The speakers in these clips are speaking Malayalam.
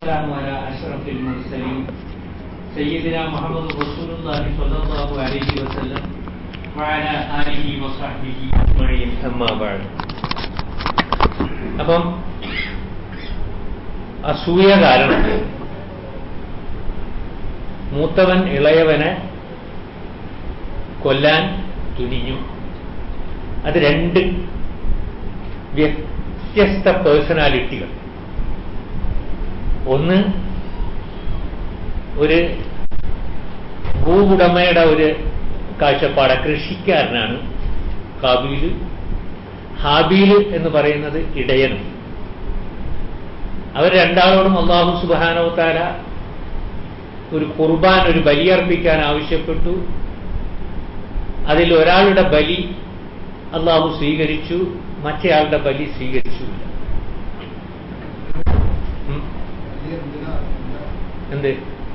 السلام على أشرف المرسلين سيدنا محمد رسول الله صلى الله عليه وسلم وعلى آله وصحبه أجمعين أما بعد അപ്പം അസൂയ കാരണം മൂത്തവൻ ഇളയവനെ കൊല്ലാൻ തുനിഞ്ഞു അത് രണ്ട് വ്യത്യസ്ത പേഴ്സണാലിറ്റികൾ ഒന്ന് ഒരു ഭൂവുടമയുടെ ഒരു കാഴ്ചപ്പാട് കൃഷിക്കാരനാണ് കാബീല് ഹാബീല് എന്ന് പറയുന്നത് ഇടയനും അവർ രണ്ടാളോടും അള്ളാഹു സുബാനവത്താര ഒരു കുർബാൻ ഒരു ബലിയർപ്പിക്കാൻ ആവശ്യപ്പെട്ടു അതിൽ ഒരാളുടെ ബലി അള്ളാഹു സ്വീകരിച്ചു മറ്റേയാളുടെ ബലി സ്വീകരിച്ചില്ല ഉം. എന്ത്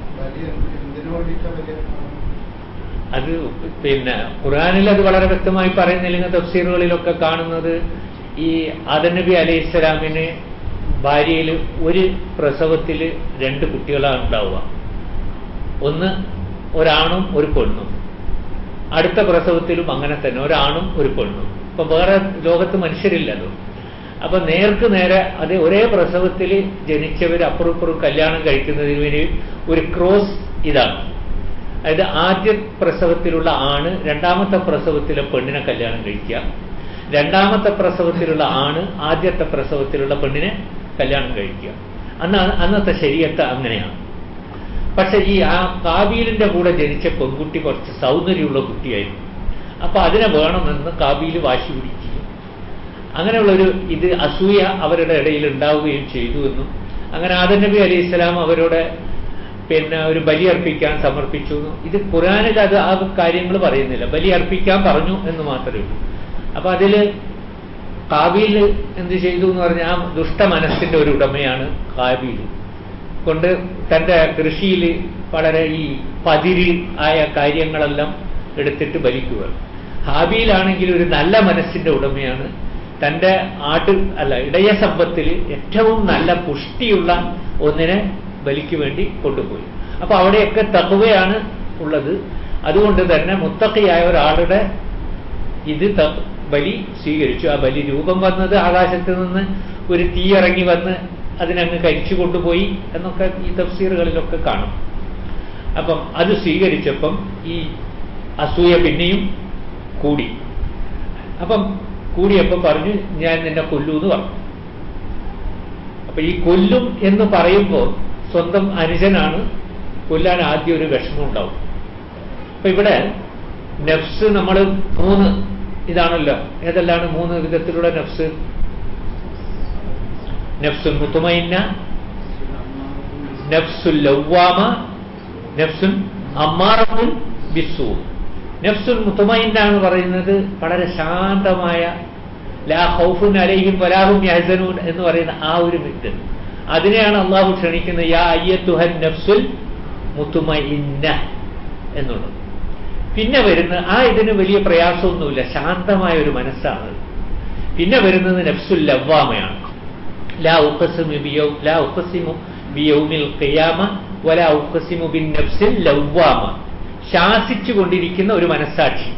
അത് പിന്നെ ഖുറാനിൽ അത് വളരെ വ്യക്തമായി പറയുന്നില്ലെങ്കിൽ തഫ്സീറുകളിലൊക്കെ കാണുന്നത് ഈ ആദനബി അലൈഹി ഇസ്ലാമിന് ഭാര്യയിൽ ഒരു പ്രസവത്തിൽ രണ്ട് കുട്ടികളാണ് ഉണ്ടാവുക ഒന്ന് ഒരാണും ഒരു പെണ്ണും അടുത്ത പ്രസവത്തിലും അങ്ങനെ തന്നെ ഒരാണും ഒരു പെണ്ണും ഇപ്പൊ വേറെ ലോകത്ത് മനുഷ്യരില്ലല്ലോ അപ്പൊ നേർക്ക് നേരെ അത് ഒരേ പ്രസവത്തിൽ ജനിച്ചവർ അപ്പുറം ഇപ്പുറം കല്യാണം കഴിക്കുന്നതിന് വേണ്ടി ഒരു ക്രോസ് ഇതാണ് അതായത് ആദ്യ പ്രസവത്തിലുള്ള ആണ് രണ്ടാമത്തെ പ്രസവത്തിലെ പെണ്ണിനെ കല്യാണം കഴിക്കുക രണ്ടാമത്തെ പ്രസവത്തിലുള്ള ആണ് ആദ്യത്തെ പ്രസവത്തിലുള്ള പെണ്ണിനെ കല്യാണം കഴിക്കുക അന്ന് അന്നത്തെ ശരീരത്തെ അങ്ങനെയാണ് പക്ഷെ ഈ ആ കാബീലിന്റെ കൂടെ ജനിച്ച പെൺകുട്ടി കുറച്ച് സൗന്ദര്യമുള്ള കുട്ടിയായിരുന്നു അപ്പൊ അതിനെ വേണമെന്ന് കാബീൽ വാശി പിടിക്കുകയും അങ്ങനെയുള്ളൊരു ഇത് അസൂയ അവരുടെ ഇടയിൽ ഉണ്ടാവുകയും ചെയ്തു എന്നും അങ്ങനെ ആദം നബി അലൈഹി ഇസ്ലാം അവരോട് പിന്നെ ഒരു ബലി അർപ്പിക്കാൻ സമർപ്പിച്ചു എന്നും ഇത് ഖുറാനിൽ അത് ആ കാര്യങ്ങൾ പറയുന്നില്ല ബലി അർപ്പിക്കാൻ പറഞ്ഞു എന്ന് മാത്രമേ ഉള്ളൂ അപ്പൊ അതില് കാബീൽ എന്ത് ചെയ്തു എന്ന് പറഞ്ഞാൽ ആ ദുഷ്ട മനസ്സിന്റെ ഒരു ഉടമയാണ് കാബീൽ കൊണ്ട് തന്റെ കൃഷിയിൽ വളരെ ഈ പതിരി ആയ കാര്യങ്ങളെല്ലാം എടുത്തിട്ട് ബലിക്കുക ഹാബിയിലാണെങ്കിൽ ഒരു നല്ല മനസ്സിന്റെ ഉടമയാണ് തന്റെ ആട്ട് അല്ല ഇടയ സമ്പത്തിൽ ഏറ്റവും നല്ല പുഷ്ടിയുള്ള ഒന്നിനെ ബലിക്ക് വേണ്ടി കൊണ്ടുപോയി അപ്പൊ അവിടെയൊക്കെ തകവയാണ് ഉള്ളത് അതുകൊണ്ട് തന്നെ മുത്തക്കയായ ഒരാളുടെ ഇത് ത- ബലി സ്വീകരിച്ചു ആ ബലി രൂപം വന്നത് ആകാശത്ത് നിന്ന് ഒരു തീ ഇറങ്ങി വന്ന് അതിനങ്ങ് കരിച്ചു കൊണ്ടുപോയി എന്നൊക്കെ ഈ തഫ്സീറുകളിലൊക്കെ കാണും അപ്പം അത് സ്വീകരിച്ചപ്പം ഈ അസൂയ പിന്നെയും കൂടി അപ്പം കൂടിയപ്പം പറഞ്ഞു ഞാൻ നിന്നെ കൊല്ലൂ എന്ന് പറഞ്ഞു അപ്പൊ ഈ കൊല്ലും എന്ന് പറയുമ്പോൾ സ്വന്തം അനുജനാണ് കൊല്ലാൻ ആദ്യം ഒരു വിഷമം ഉണ്ടാവും അപ്പൊ ഇവിടെ നഫ്സ് നമ്മൾ മൂന്ന് ഇതാണല്ലോ ഏതെല്ലാണ് മൂന്ന് വിധത്തിലുള്ള നഫ്സ് നഫ്സുൽ മുത്തുമൈന്ന നഫ്സുൽ ലവ്വാമ നഫ്സുൻ അമ്മാറത്തുൻ ബിസു നഫ്സുൽ മുത്തുമൈന്ന എന്ന് പറയുന്നത് വളരെ ശാന്തമായ ലാ ഹൗഫുൻ അലൈഹിം വലാഹും യഹ്സനൂൻ എന്ന് പറയുന്ന ആ ഒരു മിത്ത് അതിനെയാണ് അള്ളാഹു ക്ഷണിക്കുന്നത് യാ അയ്യത്തുഹൻ നഫ്സുൽ മുത്തുമൈന്ന എന്നുള്ളത് പിന്നെ വരുന്ന ആ ഇതിന് വലിയ പ്രയാസമൊന്നുമില്ല ശാന്തമായ ഒരു മനസ്സാണ് പിന്നെ വരുന്നത് നഫ്സുൽ ലവ്വാമയാണ് ലാ ഉഖസിമു ബിയൗ ലാ ഉഖസിമു ബിയൗമിൽ ഖിയാമ വലാ ഉഖസിമു ബിൻ നഫ്സിൽ ലവ്വാമ ശാസിച്ചു കൊണ്ടിരിക്കുന്ന ഒരു മനസ്സാക്ഷി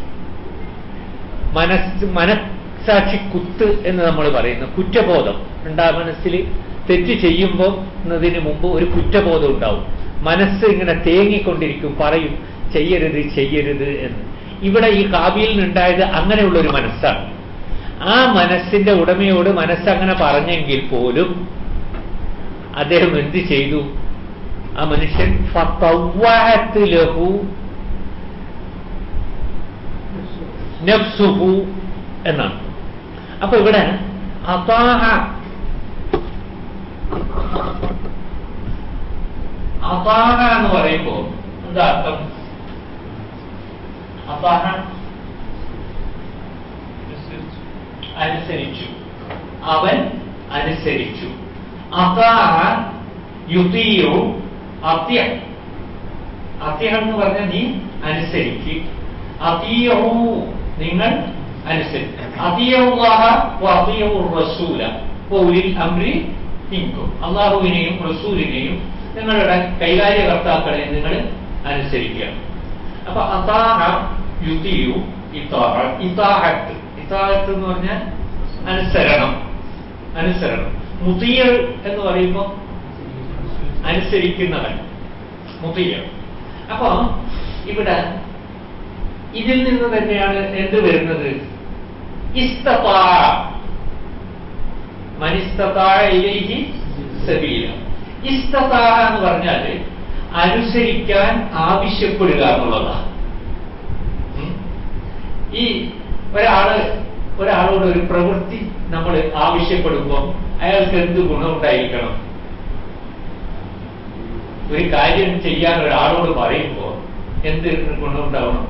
മനസ് മനസ്സാക്ഷി കുത്ത് എന്ന് നമ്മൾ പറയുന്നു കുറ്റബോധം ഉണ്ടാ മനസ്സിൽ തെറ്റ് ചെയ്യുമ്പോൾ എന്നതിന് മുമ്പ് ഒരു കുറ്റബോധം ഉണ്ടാവും മനസ്സ് ഇങ്ങനെ തേങ്ങിക്കൊണ്ടിരിക്കും പറയും ചെയ്യരുത് ചെയ്യരുത് എന്ന് ഇവിടെ ഈ കാബിലിനുണ്ടായത് അങ്ങനെയുള്ള ഒരു മനസ്സാണ് ആ മനസ്സിന്റെ ഉടമയോട് മനസ്സങ്ങനെ പറഞ്ഞെങ്കിൽ പോലും അദ്ദേഹം എന്ത് ചെയ്തു ആ മനുഷ്യൻ ഫതവ്വഅത്ത് ലഹു നഫ്സുഹു എന്നാണ് അപ്പൊ ഇവിടെ അതാഹ അതാഹ എന്ന് പറയുമ്പോ എന്താ അർത്ഥം അതാഹ അനുസരിച്ചു അവൻ അനുസരിച്ചു അതാഹ യുതിയോ അത്യ അത്യ എന്ന് പറഞ്ഞാൽ നീ അനുസരിക്ക് അതിയോ നിങ്ങൾ അനുസരിക്കും അതിയൗല്ലാഹ വഅതിയു റസൂല വഉലിൽ അംരി മിൻകും അള്ളാഹുവിനെയും റസൂലിനെയും നിങ്ങളുടെ കൈകാര്യകർത്താക്കളെയും നിങ്ങൾ അനുസരിക്കുക അപ്പൊ അതാഹ യുതിയു ഇതാഹ ഇതാഹത്ത് ഇതാഹത്ത് എന്ന് പറഞ്ഞാൽ അനുസരണം അനുസരണം മുതിയൽ എന്ന് പറയുമ്പോൾ അനുസരിക്കുന്നവൻ മുതിയൽ അപ്പൊ ഇവിടെ ഇതിൽ നിന്ന് തന്നെയാണ് എന്ത് വരുന്നത് ഇസ്തതാ മനിസ്തതായിലേക്ക് സബീല ഇസ്തതാ എന്ന് പറഞ്ഞാൽ അനുസരിക്കാൻ ആവശ്യപ്പെടുക എന്നുള്ളതാണ് ഉം. ഈ ഒരാള് ഒരാളോട് ഒരു പ്രവൃത്തി നമ്മൾ ആവശ്യപ്പെടുമ്പോൾ അയാൾക്ക് എന്ത് ഗുണമുണ്ടായിരിക്കണം ഒരു കാര്യം ചെയ്യാൻ ഒരാളോട് പറയുമ്പോൾ എന്ത് ഗുണമുണ്ടാവണം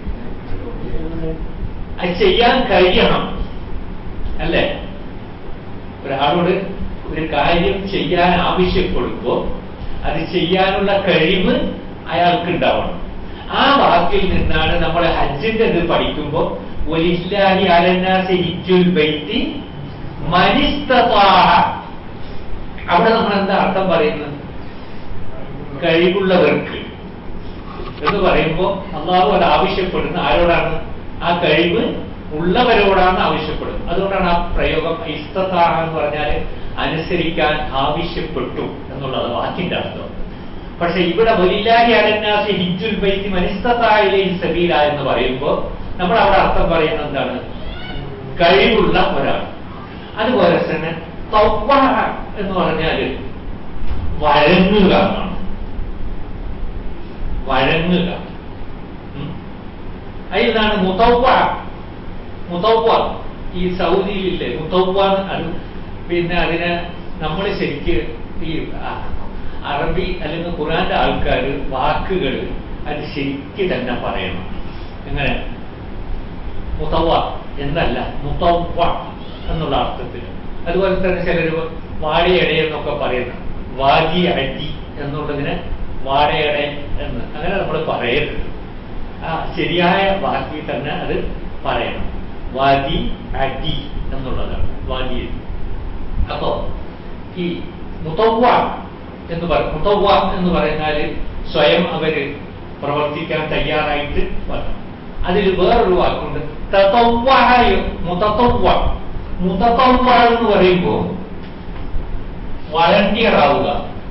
അത് ചെയ്യാൻ കഴിയണം അല്ലേ ഒരാളോട് ഒരു കാര്യം ചെയ്യാൻ ആവശ്യപ്പെടുമ്പോൾ അത് ചെയ്യാനുള്ള കഴിവ് അയാൾക്ക് ഉണ്ടാവണം ആ വാക്കിൽ നിന്നാണ് നമ്മൾ ഹജ്ജിന്റെ ഇത് പഠിക്കുമ്പോൾ ഒലില്ലാഹി അലന്നാസി ഹിജ്ജുൽ ബൈത്തി മനിസ്തതാഹ അവിടെ നമ്മൾ എന്താ അർത്ഥം പറയുന്നത് കഴിവുള്ളവർക്ക് എന്ന് പറയുമ്പോൾ അള്ളാഹു അത് ആവശ്യപ്പെടുന്ന ആരോടാണ് ആ കഴിവ് ഉള്ളവരോടാണ് ആവശ്യപ്പെടുന്നത് അതുകൊണ്ടാണ് ആ പ്രയോഗം ഇസ്തതാഹ എന്ന് പറഞ്ഞാൽ അനുസരിക്കാൻ ആവശ്യപ്പെട്ടു എന്നുള്ളത് വാക്കിന്റെ അർത്ഥം പക്ഷെ ഇവിടെ വലില്ലാഹി അലന്നാസി ഹിജ്ജുൽ ബൈത്തി മനിസ്തതായിലെ സബീല എന്ന് പറയുമ്പോൾ നമ്മൾ അവിടെ അർത്ഥം പറയുന്നത് എന്താണ് കഴിവുള്ള ഒരാൾ അതുപോലെ തന്നെ തവ്വാഹ എന്ന് പറഞ്ഞാൽ വഴങ്ങുക എന്നാണ് വഴങ്ങുക ഉം. അതിലാണ് മുതവ്വ മുതവ്വ ഈ സൗദിയിലില്ലേ മുതവ്വ അത് പിന്നെ അതിനെ നമ്മൾ ശരിക്ക് ഈ അ- അറബി അല്ലെങ്കിൽ ഖുറാന്റെ ആൾക്കാർ വാക്കുകൾ അത് ശരിക്ക് തന്നെ പറയണം എങ്ങനെ മുതവ്വ എന്നല്ല മുതവ്വ എന്നുള്ള അർത്ഥത്തിൽ അതുപോലെ തന്നെ ചിലർ വാഴയട എന്നൊക്കെ പറയുന്നു വാജി അടി എന്നുള്ളതിന് വാടയട എന്ന് അങ്ങനെ നമ്മൾ പറയരുത് ആ ശരിയായ വാക്കിൽ തന്നെ അത് പറയണം വാജി അടി എന്നുള്ളതാണ് വാജി അപ്പോ ഈ മുതവ്വ എന്ന് പറ മുതവ്വ എന്ന് പറഞ്ഞാൽ സ്വയം അവര് പ്രവർത്തിക്കാൻ തയ്യാറായിട്ട് വരണം അതിൽ വേറൊരു വാക്കുണ്ട് തതവ്വഹ മുതതവ്വ മുതതവ്വ എന്ന് പറയുമ്പോൾ വളണ്ടിയർ ആവുക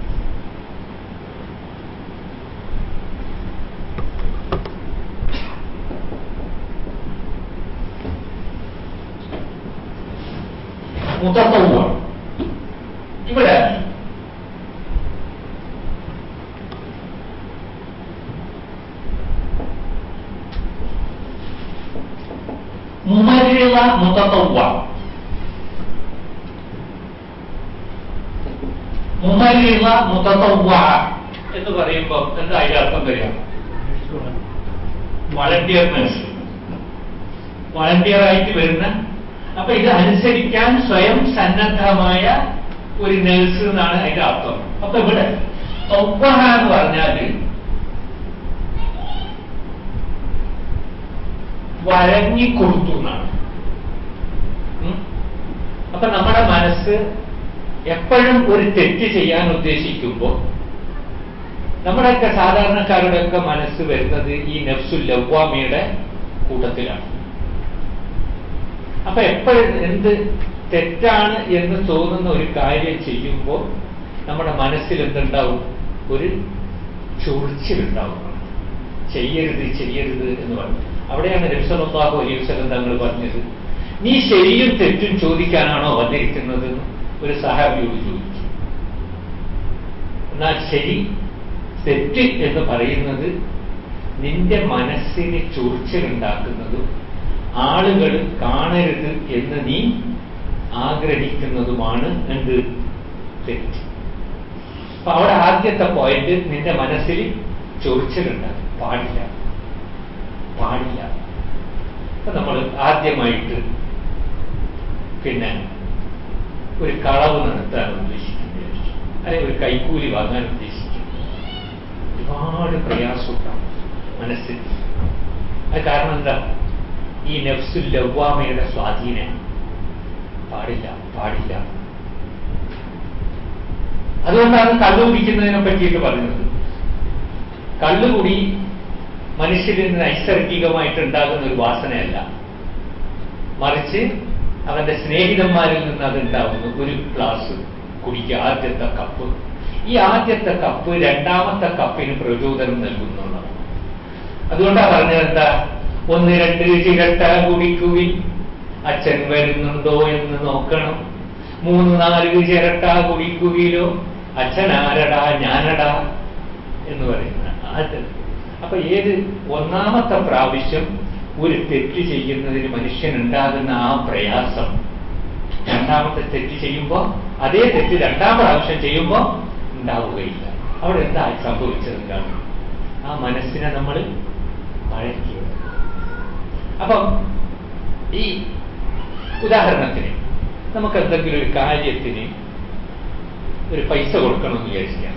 മുതതവ്വ ഇവിടെ മുമരിള മുതതവ്വ മുമരിള മുതതവ്വ എന്ന് പറയുമ്പോൾ എന്താ അതിന്റെ അർത്ഥം വരിക വളണ്ടിയർ നഴ്സ് വളണ്ടിയർ ആയിട്ട് വരുന്ന അപ്പൊ ഇത് അനുസരിക്കാൻ സ്വയം സന്നദ്ധമായ ഒരു നഴ്സ് എന്നാണ് അതിന്റെ അർത്ഥം അപ്പൊ ഇവിടെ തവ്വഹ എന്ന് പറഞ്ഞാല് വഴങ്ങിക്കൊടുത്തു എന്നാണ് ഉം? അപ്പൊ നമ്മുടെ മനസ്സ് എപ്പോഴും ഒരു തെറ്റ് ചെയ്യാൻ ഉദ്ദേശിക്കുമ്പോൾ നമ്മുടെയൊക്കെ സാധാരണക്കാരുടെയൊക്കെ മനസ്സ് വരുന്നത് ഈ നഫ്സുൽ ലവ്വാമയുടെ കൂട്ടത്തിലാണ് അപ്പൊ എപ്പോഴും എന്ത് തെറ്റാണ് എന്ന് തോന്നുന്ന ഒരു കാര്യം ചെയ്യുമ്പോൾ നമ്മുടെ മനസ്സിൽ എന്തുണ്ടാവും ഒരു ചൊറിച്ചിലുണ്ടാവും ചെയ്യരുത് ചെയ്യരുത് എന്ന് പറഞ്ഞു അവിടെയാണ് നബ്സലാഹു അലൈഹി വസല്ലം തങ്ങൾ പറഞ്ഞത് നീ ശരിയും തെറ്റും ചോദിക്കാനാണോ വന്നിരിക്കുന്നത് എന്ന് ഒരു സഹാബിയോട് ചോദിച്ചു എന്നാൽ ശരി തെറ്റ് എന്ന് പറയുന്നത് നിന്റെ മനസ്സിന് ചൊറിച്ചിലുണ്ടാക്കുന്നതും ആളുകൾ കാണരുത് എന്ന് നീ ആഗ്രഹിക്കുന്നതുമാണ് എന്ത് തെറ്റ് അപ്പൊ അവിടെ ആദ്യത്തെ പോയിന്റ് നിന്റെ മനസ്സിൽ ചൊറിച്ചിലുണ്ടാകും പാടില്ല പാടില്ല അപ്പൊ നമ്മൾ ആദ്യമായിട്ട് പിന്നെ ഒരു കളവ് നടത്താൻ ഉദ്ദേശിക്കുന്നു അല്ലെങ്കിൽ ഒരു കൈക്കൂലി വാങ്ങാൻ ഉദ്ദേശിക്കുന്നു ഒരുപാട് പ്രയാസമുണ്ടാവും മനസ്സിൽ അത് കാരണം എന്താ ഈ നഫ്സുൽ ലവ്വാമയുടെ സ്വാധീനം പാടില്ല പാടില്ല അതുകൊണ്ടാണ് കള്ളു കുടിക്കുന്നതിനെ പറ്റിയിട്ട് പറയുന്നത് കള്ളുകുടി മനുഷ്യരിൽ നിന്ന് നൈസർഗികമായിട്ട് ഉണ്ടാകുന്ന ഒരു വാസനയല്ല മറിച്ച് അവന്റെ സ്നേഹിതന്മാരിൽ നിന്ന് അത് ഉണ്ടാകുന്നു ഒരു ഗ്ലാസ് കുടിക്കുക ആദ്യത്തെ കപ്പ് ഈ ആദ്യത്തെ കപ്പ് രണ്ടാമത്തെ കപ്പിന് പ്രചോദനം നൽകുന്നുള്ളതാണ് അതുകൊണ്ടാണ് പറഞ്ഞത് എന്താ ഒന്ന് രണ്ട് ചിരട്ട കുടിക്കുവിൻ അച്ഛൻ വരുന്നുണ്ടോ എന്ന് നോക്കണം മൂന്ന് നാല് ചിരട്ട കുടിക്കുവിലോ അച്ഛൻ ആരടാ ഞാനടാ എന്ന് പറയുന്നത് അത് അപ്പൊ ഏത് ഒന്നാമത്തെ പ്രാവശ്യം ഒരു തെറ്റ് ചെയ്യുന്നതിന് മനുഷ്യനുണ്ടാകുന്ന ആ പ്രയാസം രണ്ടാമത്തെ തെറ്റ് ചെയ്യുമ്പോൾ അതേ തെറ്റ് രണ്ടാം പ്രാവശ്യം ചെയ്യുമ്പോൾ ഉണ്ടാവുകയില്ല അവിടെ എന്താ സംഭവിച്ചത് എന്താണ് ആ മനസ്സിനെ നമ്മൾ വഴക്കിയത് അപ്പം ഈ ഉദാഹരണത്തിന് നമുക്ക് എന്തെങ്കിലും ഒരു കാര്യത്തിന് ഒരു പൈസ കൊടുക്കണമെന്ന് വിചാരിക്കാം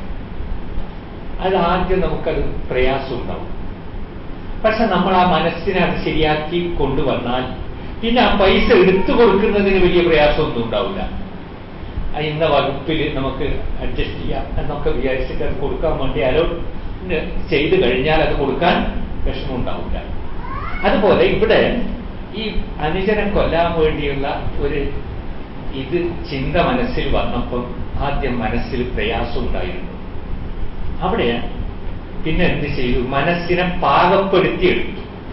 അത് ആദ്യം നമുക്കത് പ്രയാസം ഉണ്ടാവും പക്ഷെ നമ്മൾ ആ മനസ്സിനെ അത് ശരിയാക്കി കൊണ്ടുവന്നാൽ പിന്നെ ആ പൈസ എടുത്തു കൊടുക്കുന്നതിന് വലിയ പ്രയാസമൊന്നും ഉണ്ടാവില്ല ആ ഇന്ന വകുപ്പിൽ നമുക്ക് അഡ്ജസ്റ്റ് ചെയ്യാം എന്നൊക്കെ വിചാരിച്ചിട്ട് അത് കൊടുക്കാൻ വേണ്ടി അലോട്ട് ചെയ്തു കഴിഞ്ഞാൽ അത് കൊടുക്കാൻ വിഷമമുണ്ടാവില്ല അതുപോലെ ഇവിടെ ഈ അനുജനെ കൊല്ലാൻ വേണ്ടിയുള്ള ഒരു ഇത് ചിന്ത മനസ്സിൽ വന്നപ്പം ആദ്യം മനസ്സിൽ പ്രയാസം ഉണ്ടായിരുന്നു അവിടെ പിന്നെ എന്ത് ചെയ്തു മനസ്സിനെ പാകപ്പെടുത്തിയെടുത്തു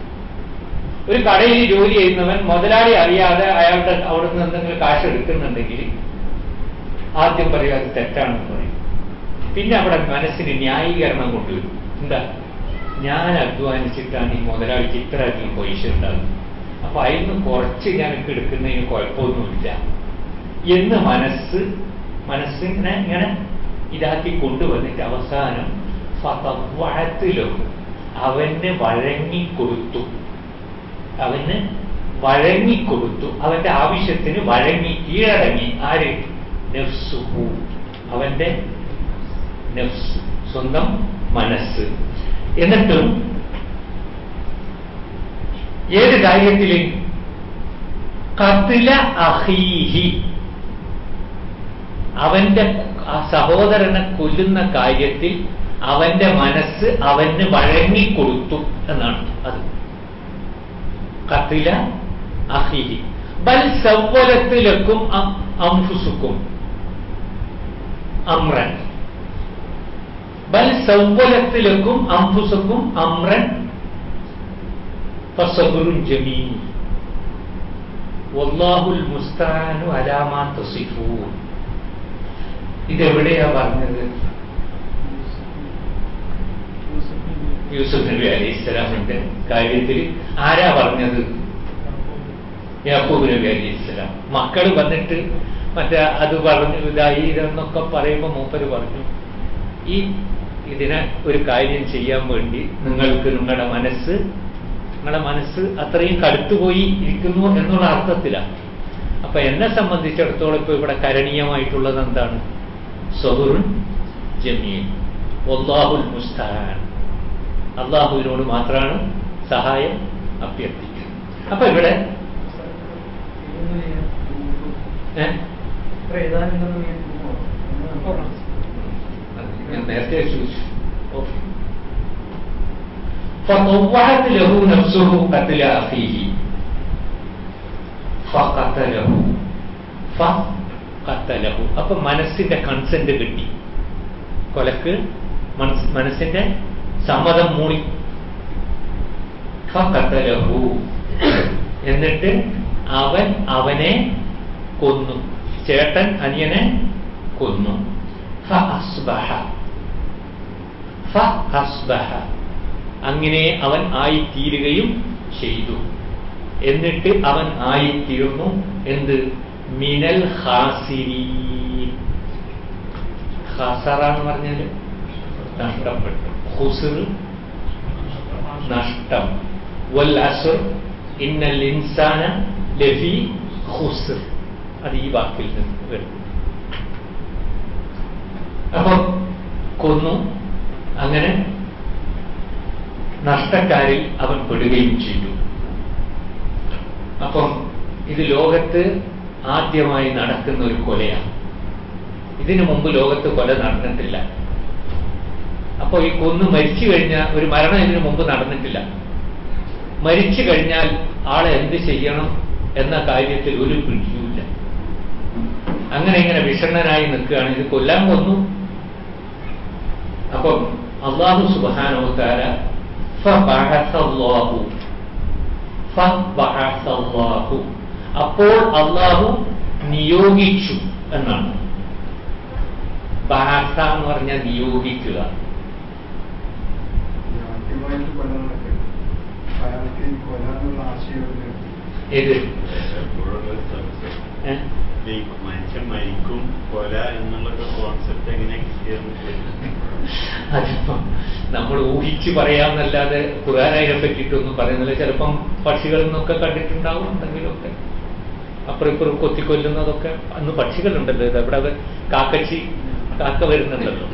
ഒരു കടയിൽ ജോലി ചെയ്യുന്നവൻ മുതലാളി അറിയാതെ അയാളുടെ അവിടെ നിന്ന് എന്തെങ്കിലും കാശ് എടുക്കുന്നുണ്ടെങ്കിൽ ആദ്യം പറയും അത് തെറ്റാണെന്ന് പറയും പിന്നെ അവിടെ മനസ്സിന് ന്യായീകരണം കൊണ്ടുവരും എന്താ ഞാൻ അധ്വാനിച്ചിട്ടാണ് ഈ മുതലാളിക്ക് ഇത്ര അധികം പൈസ ഉണ്ടാകുന്നത് അപ്പൊ അതിൽ നിന്ന് കുറച്ച് ഞങ്ങൾക്ക് എടുക്കുന്നതിന് കുഴപ്പമൊന്നുമില്ല എന്ന് മനസ്സ് മനസ്സിനെ ഇങ്ങനെ ഇതാക്കി കൊണ്ടുവന്നിട്ട് അവസാനം ഫതവ്വഅത്തിലും അവന് വഴങ്ങിക്കൊടുത്തു അവന് വഴങ്ങിക്കൊടുത്തു അവന്റെ ആവശ്യത്തിന് വഴങ്ങി കീഴടങ്ങി ആര് നഫ്സുഹു അവന്റെ നഫ്സ് സ്വന്തം മനസ്സ് എന്നിട്ടും ഏത് കാര്യത്തിലും കത്തില അഹീഹി അവന്റെ ആ സഹോദരനെ കൊല്ലുന്ന കാര്യത്തിൽ അവന്റെ മനസ്സ് അവന് വഴങ്ങിക്കൊടുത്തു എന്നാണ് അത് കത്തില അഹിഹി ബൽ സവ്വലത്തിലക്കും അംഫുസുക്കും അമ്രൻ ബൽ സവ്വലത്തിലക്കും അംഫുസുക്കും അമ്രൻ ഫസബുറും ജമീൽ വല്ലാഹുൽ മുസ്താനു അലാമാ തസിഫൂൻ ഇതെവിടെയാ പറഞ്ഞത് യൂസുഫ് നബി അലി ഇസ്ലാമിന്റെ കാര്യത്തിൽ ആരാ പറഞ്ഞത് യാക്കൂബ് നബി അലി ഇസ്ലാം മക്കൾ വന്നിട്ട് മറ്റേ അത് പറഞ്ഞു ഇതായി ഇതെന്നൊക്കെ പറയുമ്പോൾ മൂപ്പര് പറഞ്ഞു ഈ ഇതിനെ ഒരു കാര്യം ചെയ്യാൻ വേണ്ടി നിങ്ങൾക്ക് നിങ്ങളുടെ മനസ്സ് നിങ്ങളുടെ മനസ്സ് അത്രയും കടുത്തുപോയി ഇരിക്കുന്നു എന്നുള്ള അർത്ഥത്തിലാണ് അപ്പൊ എന്നെ സംബന്ധിച്ചിടത്തോളം ഇപ്പൊ ഇവിടെ കരണീയമായിട്ടുള്ളത് എന്താണ് സബുറുൻ ജമീൽ ഒല്ലാഹുൽ മുസ്താൻ അള്ളാഹുവിനോട് മാത്രമാണ് സഹായം അഭ്യർത്ഥിക്കുന്നത് അപ്പൊ ഇവിടെ ഞാൻ നേരത്തെ ചോദിച്ചു ഓക്കെ فطوعت له نفسه قتل أخيه فقتله فقتله അപ്പൊ മനസ്സിന്റെ കൺസെന്റ് കിട്ടി കൊലക്ക് മനസ്സിന്റെ സമ്മതം മൂളി ഫഖതലഹു എന്നിട്ട് അവൻ അവനെ കൊന്നു ചേട്ടൻ അനിയനെ കൊന്നു ഫഅസ്ബഹ ഫഅസ്ബഹ അങ്ങനെ അവൻ ആയിത്തീരുകയും ചെയ്തു എന്നിട്ട് അവൻ ആയിത്തീർന്നു എന്ത് മിനൽ ഹാസിരീൻ ഖസറ എന്ന് പറഞ്ഞാൽ നഷ്ടപ്പെട്ടു ഹുസുർ നഷ്ടം വൽ അസുർ ഇന്നൽ ഇൻസാന ലഫി ഹുസുർ അത് ഈ വാക്കിൽ നിന്ന് വരുന്നു അപ്പം കൊന്നു അങ്ങനെ നഷ്ടക്കാരിൽ അവൻ പെടുകയും ചെയ്തു അപ്പം ഇത് ലോകത്ത് ആദ്യമായി നടക്കുന്ന ഒരു കൊലയാണ് ഇതിനു മുമ്പ് ലോകത്ത് കൊല നടന്നിട്ടില്ല അപ്പോൾ ഈ കൊന്ന് മരിച്ചു കഴിഞ്ഞാൽ ഒരു മരണം ഇതിനു മുമ്പ് നടന്നിട്ടില്ല മരിച്ചു കഴിഞ്ഞാൽ ആളെ എന്ത് ചെയ്യണം എന്ന കാര്യത്തിൽ ഒരു പിടിയുമില്ല അങ്ങനെ ഇങ്ങനെ വിഷണ്ണനായി നിൽക്കുകയാണ് ഇത് കൊല്ലാൻ കൊന്നു അപ്പം അള്ളാഹു സുബാനോത്താര അപ്പോൾ അള്ളാഹു നിയോഗിച്ചു എന്നാണ് ബാസ എന്ന് പറഞ്ഞാൽ നിയോഗിക്കുക ആദ്യമായിട്ട് കൊല നടക്കരുത് അയാൾക്ക് ഈ കൊല എന്നുള്ള ആശയമില്ല ഏത് എപ്പോഴുള്ള ഒരു സംശയം. ഏ? ഈ മനുഷ്യൻ മരിക്കും കൊല എന്നുള്ള കോൺസെപ്റ്റ് എങ്ങനെ കിട്ടിയെന്ന് അതിപ്പോ നമ്മൾ ഊഹിച്ച് പറയാമെന്നല്ലാതെ ഖുറാനായിനെ പറ്റിയിട്ടൊന്നും പറയുന്നില്ല ചിലപ്പം പക്ഷികളിൽ നിന്നൊക്കെ കണ്ടിട്ടുണ്ടാവും എന്തെങ്കിലുമൊക്കെ അപ്പുറം ഇപ്പുറം കൊത്തിക്കൊല്ലുന്നതൊക്കെ അന്ന് പക്ഷികളുണ്ടല്ലോ ഇത് അവിടെ കാക്കച്ചി കാക്ക വരുന്നുണ്ടല്ലോ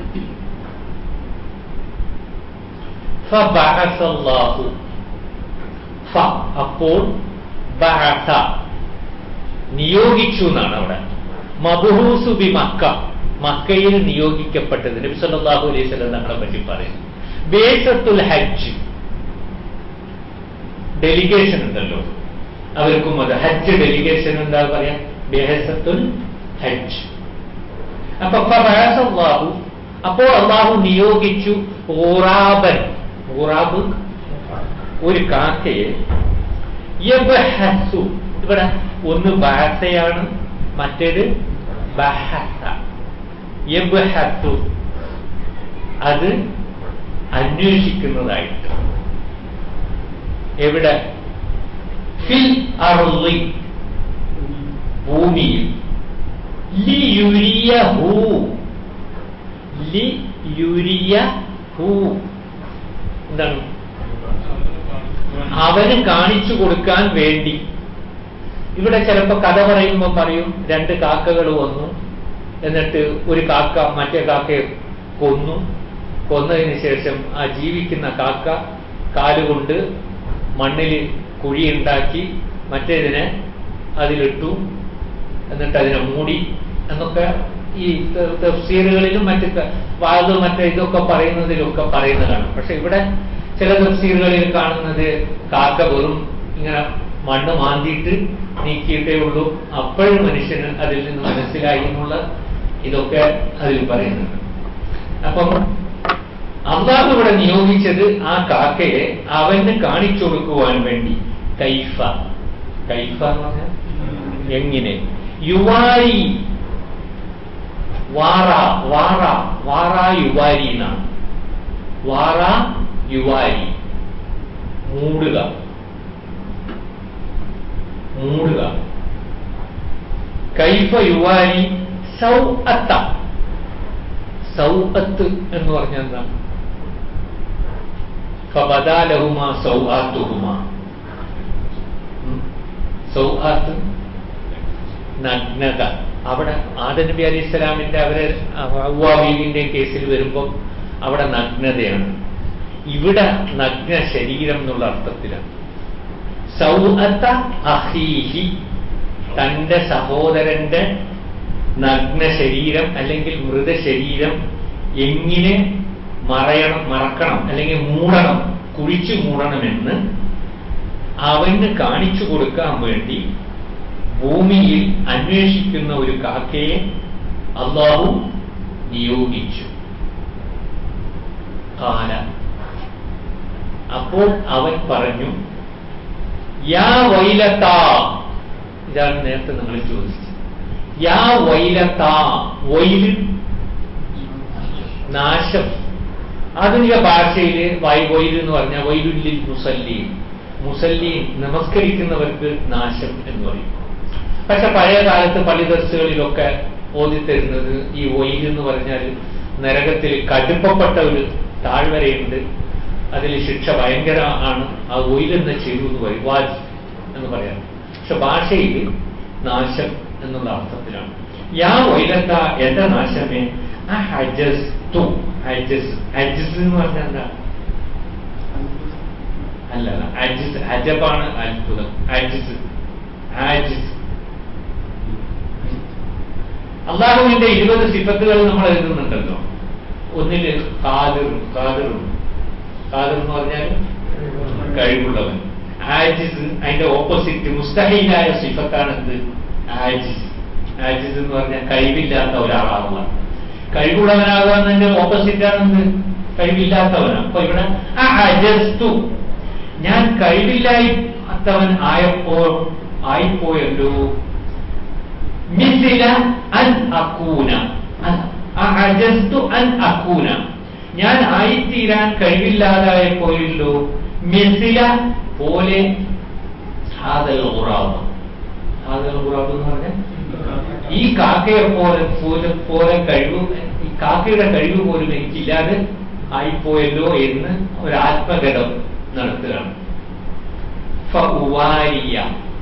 ഫബഅസല്ലാഹു. ഫ അപ്പോൾ ബഅസ നിയോഗിച്ചു എന്നാണ് അവിടെ മബുഹൂസു ബി മക്ക മക്കയിൽ നിയോഗിക്കപ്പെട്ടത് നബി സല്ലല്ലാഹു അലൈഹി വസല്ലം നമ്മളെ പറ്റി പറയുന്നു ബേസത്തുൽ ഹജ്ജ് ഡെലിഗേഷൻ ഉണ്ടല്ലോ അവർക്കും അത് ഹജ്ജ് ഡെലിഗേഷൻ എന്താ പറയാ ബേസത്തുൽ ഹജ്ജ് അപ്പൊ ഫബഅസ അല്ലാഹു അപ്പോൾ അള്ളാഹു നിയോഗിച്ചു ഊറാബൻ ഊറാബ് ഒരു കാക്കയെ യബ്ഹസു ഇവിടെ ഒന്ന് ബാസയാണ് മറ്റേത് ബഹസ യബ്ഹസു അത് അന്വേഷിക്കുന്നതായിട്ട് എവിടെ ഫിൽ അർളി ഭൂമിയിൽ ലിയുരിയഹു ലിയുരിയഹു എന്താണ് അവന് കാണിച്ചു കൊടുക്കാൻ വേണ്ടി ഇവിടെ ചിലപ്പോ കഥ പറയുമ്പോൾ പറയും രണ്ട് കാക്കകൾ വന്നു എന്നിട്ട് ഒരു കാക്ക മറ്റേ കാക്കയെ കൊന്നു കൊന്നതിന് ശേഷം ആ ജീവിക്കുന്ന കാക്ക കാലുകൊണ്ട് മണ്ണിൽ കുഴിയുണ്ടാക്കി മറ്റേതിനെ അതിലിട്ടു എന്നിട്ട് അതിനെ മൂടി എന്നൊക്കെ ഈ ത- തഫ്സീറുകളിലും മറ്റ് ക- വാത് മറ്റേ ഇതൊക്കെ പറയുന്നതിലൊക്കെ പറയുന്നതാണ് പക്ഷെ ഇവിടെ ചില തഫ്സീറുകളിൽ കാണുന്നത് കാക്ക വെറും ഇങ്ങനെ മണ്ണ് മാന്തിയിട്ട് നീക്കിയിട്ടേ ഉള്ളൂ അപ്പോഴും മനുഷ്യന് അതിൽ നിന്ന് മനസ്സിലായി എന്നുള്ള ഇതൊക്കെ അതിൽ പറയുന്നുണ്ട് അപ്പം അള്ളാഹു ഇവിടെ നിയോഗിച്ചത് ആ കാക്കയെ അവന് കാണിച്ചു കൊടുക്കുവാൻ വേണ്ടി കൈഫ കൈഫ എന്ന് പറഞ്ഞാൽ എങ്ങനെ യുവാരി വാറ വാറ വാറ യുവാരി എന്നാണ് വാറ യുവാരി മൂടുക മൂടുക കൈഫ യുവാരി സൗഅത്ത സൗഅത്ത് എന്ന് പറഞ്ഞാൽ എന്താണ് ഫബദാലഹുമ സൗആത്തുഹുമ ഉം. സൗആത്ത് നഗ്നത അവിടെ ആദം നബി അലി ഇസ്ലാമിന്റെ അവരെ ബീവിന്റെ കേസിൽ വരുമ്പോൾ അവിടെ നഗ്നതയാണ് ഇവിടെ നഗ്ന ശരീരം എന്നുള്ള അർത്ഥത്തിലാണ് സൗഅത്ത അഹീഹി തന്റെ സഹോദരന്റെ നഗ്ന ശരീരം അല്ലെങ്കിൽ മൃതശരീരം എങ്ങനെ മറയണം മറക്കണം അല്ലെങ്കിൽ മൂടണം കുഴിച്ചു മൂടണമെന്ന് അവന് കാണിച്ചു കൊടുക്കാൻ വേണ്ടി ഭൂമിയിൽ അന്വേഷിക്കുന്ന ഒരു കാക്കയെ അള്ളാഹു നിയോഗിച്ചു കാല അപ്പോൾ അവൻ പറഞ്ഞു യാ വൈലത്താ ഇതാണ് നേരത്തെ നിങ്ങൾ ചോദിച്ചത് യാ വൈലത്താ വൈല് നാശം ആധുനിക ഭാഷയില് വൈ വൈൽ എന്ന് പറഞ്ഞാൽ വൈലുല്ലിൽ മുസല്ലീൻ മുസല്ലീൻ നമസ്കരിക്കുന്നവർക്ക് നാശം എന്ന് പറയും പക്ഷെ പഴയ കാലത്ത് പള്ളി ദർസുകളിലൊക്കെ ഓതിത്തരുന്നത് ഈ ഒയിൽ എന്ന് പറഞ്ഞാൽ നരകത്തിൽ കടുപ്പപ്പെട്ട ഒരു താഴ്വരയുണ്ട് അതിൽ ശിക്ഷ ഭയങ്കര ആണ് ആ ഒയിലെന്ന് ചെയ്തു എന്ന് പറയും വാജ് എന്ന് പറയാം പക്ഷെ ഭാഷയിൽ നാശം എന്നുള്ള അർത്ഥത്തിലാണ് യാ ഒയിലത്ത എന്റെ നാശമേ ആ ഹജസ് തു ഹജസ് ഹജസ് എന്ന് പറഞ്ഞാൽ എന്താ അല്ല അല്ല അജിസ് അജബാണ് അത്ഭുതം അജിസ് ആജിസ് അള്ളാഹുവിന്റെ ഇരുപത് സിഫത്തുകൾ നമ്മൾ എഴുതുന്നുണ്ടല്ലോ ഒന്നില് ഖാദിറും ഖാദിറും ഖാദിർ എന്ന് പറഞ്ഞാൽ കഴിവുള്ളവൻ ആജിസ് അതിന്റെ ഓപ്പോസിറ്റ് മുസ്തഹീലായ സിഫത്താണ് എന്ത് ആജിസ് ആജിസ് എന്ന് പറഞ്ഞാൽ കഴിവില്ലാത്ത ഒരാളാവുക കഴിവുള്ളവനാകുക എന്നതിന്റെ ഓപ്പോസിറ്റ് ആണ് എന്ത് കഴിവില്ലാത്തവനാണ് അപ്പൊ ഇവിടെ ആ അജസ്തു ഞാൻ കഴിവില്ലാത്തവൻ ആയപ്പോ ആയിപ്പോയല്ലോ മിസില അൻ അക്കൂന ആ അജസ്തു അൻ അക്കൂന ഞാൻ ആയിത്തീരാൻ കഴിവില്ലാതായപ്പോയല്ലോ മിസില പോലെ ഹാദൽ ഖുറാബ് ഹാദൽ ഖുറാബ് എന്ന് പറഞ്ഞാൽ ഈ കാക്കയെ പോലെ പോലെ പോലെ കഴിവ് ഈ കാക്കയുടെ കഴിവ് പോലും എനിക്കില്ലാതെ ആയിപ്പോയല്ലോ എന്ന് ഒരു ആത്മഗതം നടത്തുകയാണ് ഫഉവാരിയ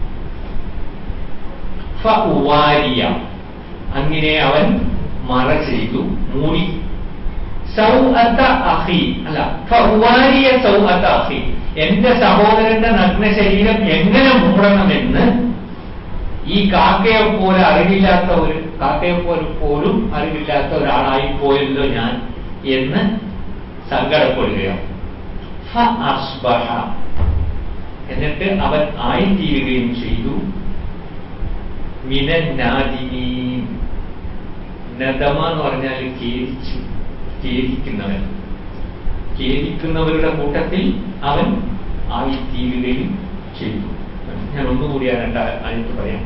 ഫഉവാരിയ അങ്ങനെ അവൻ മറ ചെയ്തു മൂടി സൗഅത്ത അഹി അല്ല ഫഉവാരിയ സൗഅത്ത അഹി എന്റെ സഹോദരന്റെ നഗ്ന ശരീരം എങ്ങനെ മൂടണമെന്ന് ഈ കാക്കയെ പോലെ അറിവില്ലാത്ത ഒരു കാക്കയെ പോലെ പോലും അറിവില്ലാത്ത ഒരാളായി പോയല്ലോ ഞാൻ എന്ന് സങ്കടപ്പെടുകയാണ് ഫ അസ്ബഹ എന്നിട്ട് അവൻ ആയിത്തീരുകയും ചെയ്തു മിനന്നാദിനീൻ നദമ എന്ന് പറഞ്ഞാൽ ഖേദിച്ചു ഖേദിക്കുന്നവൻ ഖേദിക്കുന്നവരുടെ കൂട്ടത്തിൽ അവൻ ആയിത്തീരുകയും ചെയ്തു ഞാൻ ഒന്നുകൂടി ആ രണ്ട് ആയത്ത് പറയാം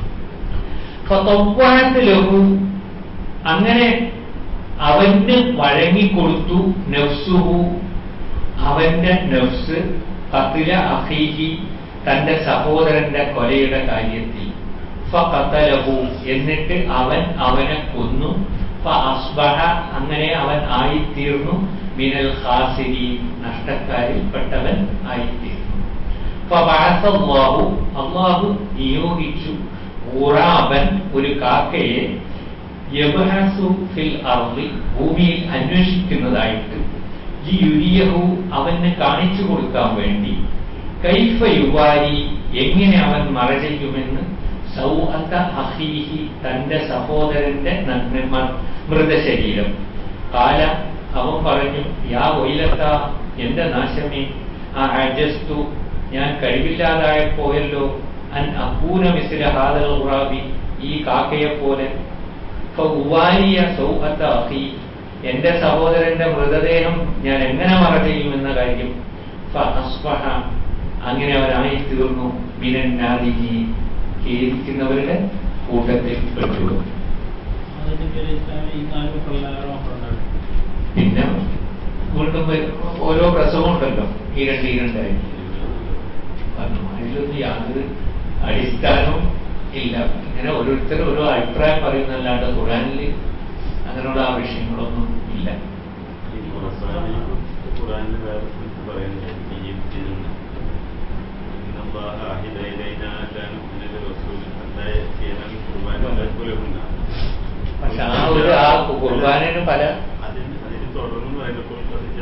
ഫതവ്വഅത്ത് ലഹു അങ്ങനെ അവന് വഴങ്ങിക്കൊടുത്തു നഫ്സുഹു അവന്റെ നഫ്സ് കത്തില അഖീഹി തന്റെ സഹോദരന്റെ കൊലയുടെ കാര്യത്തിൽ ഫഖതലഹു എന്നിട്ട് അവൻ അവനെ കൊന്നു ഫഅസ്ബഹ അങ്ങനെ അവൻ ആയിത്തീർന്നു മിനൽ ഖാസിരി നഷ്ടക്കാരിൽപ്പെട്ടവൻ ആയിത്തീർന്നു ഫബഅസ അല്ലാഹു അല്ലാഹു നിയോഗിച്ചു ഖുറാബൻ ഒരു കാക്കയെ യബ്ഹസു ഫിൽ അർളി ഭൂമിയിൽ അന്വേഷിക്കുന്നതായിട്ട് ലിയുരിയഹു അവന് കാണിച്ചു കൊടുക്കാൻ വേണ്ടി കൈഫ യുവാരി എങ്ങനെ അവൻ മറ ചെയ്യുമെന്ന് സൗഹത്ത അഹീഹി തന്റെ സഹോദരന്റെ നഗ്ന മൃതശരീരം കാല അവൻ പറഞ്ഞു യാ വൈലത്ത എന്റെ നാശമേ ആ അജസ്തു ഞാൻ കഴിവില്ലാതായപ്പോയല്ലോ അൻ അക്കൂന മിസില ഹാദൽ ഖുറാബി ഈ കാക്കയെ പോലെ ഫൗവാരിയ സൗഹത്ത അഹി എന്റെ സഹോദരന്റെ മൃതദേഹം ഞാൻ എങ്ങനെ മറ ചെയ്യുമെന്ന കാര്യം ഫഅസ്ബഹ അങ്ങനെ അവനായി തീർന്നു മിനന്നാദിഹി ഖേദിക്കുന്നവരുടെ കൂട്ടത്തിൽ പെട്ടു അതിന്റെ പേര് ഇസ്ലാമിൽ ഈ നാല് പ്രളയം പിന്നെ വീണ്ടും വരും. ഓരോ പ്രസവം ഉണ്ടല്ലോ ഈ രണ്ട് ഈ രണ്ടായി പറഞ്ഞു അതിലൊന്നും യാതൊരു അടിസ്ഥാനവും ഇല്ല ഇങ്ങനെ ഓരോരുത്തരും ഓരോ അഭിപ്രായം പറയുന്നല്ലാണ്ട് ഖുറാനിൽ അങ്ങനെയുള്ള ആ വിഷയങ്ങളൊന്നും ഇല്ല ഈ ഖുർആനിൽ ഖുർആനിൽ വേറെ സ്ഥലത്ത് പറയുന്നുണ്ട് ഈജിപ്തിൽ ഇന്നല്ലാഹ അഹിദ ഇലൈനാ അല്ലാ നുഅ്മിന ബിറസൂലിൻ ഹത്താ യഅതിയനാ ഖുർബാനൻ ലഹുലഹുന്ന പക്ഷെ ആ ഒരു ആ ഖുർബാനിന് പല അതിന് അതിന് തുടർന്ന് പറയുമ്പോൾ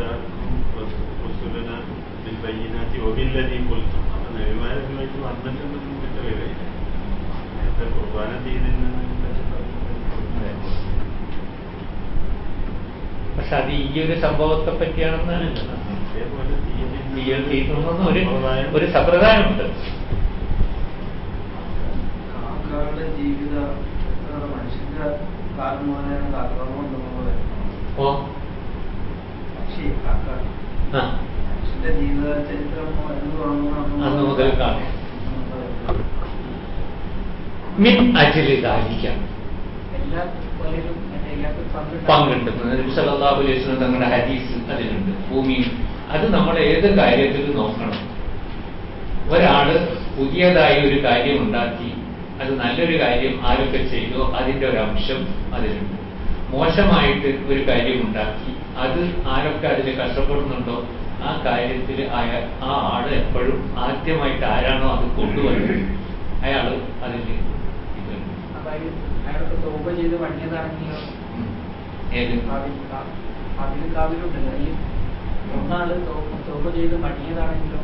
റസൂലന ബിൽ ബയ്യിനാത്തി വബില്ലദീ ഖുൽതും അപ്പൊ നബിമാരുമായിട്ട് വന്നിട്ടുണ്ടെന്ന് നമുക്ക് അറിയില്ല നേരത്തെ ഖുർബാന ചെയ്തിരുന്ന പക്ഷെ അത് ഈ ഒരു സംഭവത്തെ പറ്റിയാണെന്നാണ് അതേപോലെ തീയൽ തീർന്നൊന്നും ഒരു ഒരു സമ്പ്രദായമുണ്ട് കാക്കകളുടെ ജീവിത ഏഹ് മനുഷ്യന്റെ കാലം മുതലാണ് കാക്കകൾ കൊണ്ടുപോകുന്നത് ഓ പക്ഷേ കാക്ക ആ മനുഷ്യന്റെ ജീവിത ചരിത്രം എന്ന് തുടങ്ങുന്ന അന്ന് മുതൽ കാണും മിൻ അജില് ദാലിക്കാം എല്ലാ കൊലയിലും എല്ലാവർക്കും പങ്കിട്ട് പങ്കിട്ടുന്നത് നബി സല്ലല്ലാഹു അലൈഹി വസല്ലം തങ്ങളുടെ ഹദീസ് അതിലുണ്ട് ഭൂമിയിൽ അത് നമ്മൾ ഏത് കാര്യത്തിലും നോക്കണം ഒരാള് പുതിയതായി ഒരു കാര്യം ഉണ്ടാക്കി അത് നല്ലൊരു കാര്യം ആരൊക്കെ ചെയ്തോ അതിന്റെ ഒരു അംശം അതിലുണ്ട് മോശമായിട്ട് ഒരു കാര്യം ഉണ്ടാക്കി അത് ആരൊക്കെ അതിൽ കഷ്ടപ്പെടുന്നുണ്ടോ ആ കാര്യത്തിൽ അയ ആ ആള് എപ്പോഴും ആദ്യമായിട്ട് ആരാണോ അത് കൊണ്ടുവന്നത് അയാള് അതിൽ ഇതുണ്ട് അപ്പൊ അയാൾ അയാൾക്ക് തോപ ചെയ്ത് പണിയതാണെങ്കിലോ ഉം. ഏത് അതിൽ കാവിലുണ്ടല്ലോ ഈ ഒന്നാള് തോപ ചെയ്ത് പണിയതാണെങ്കിലോ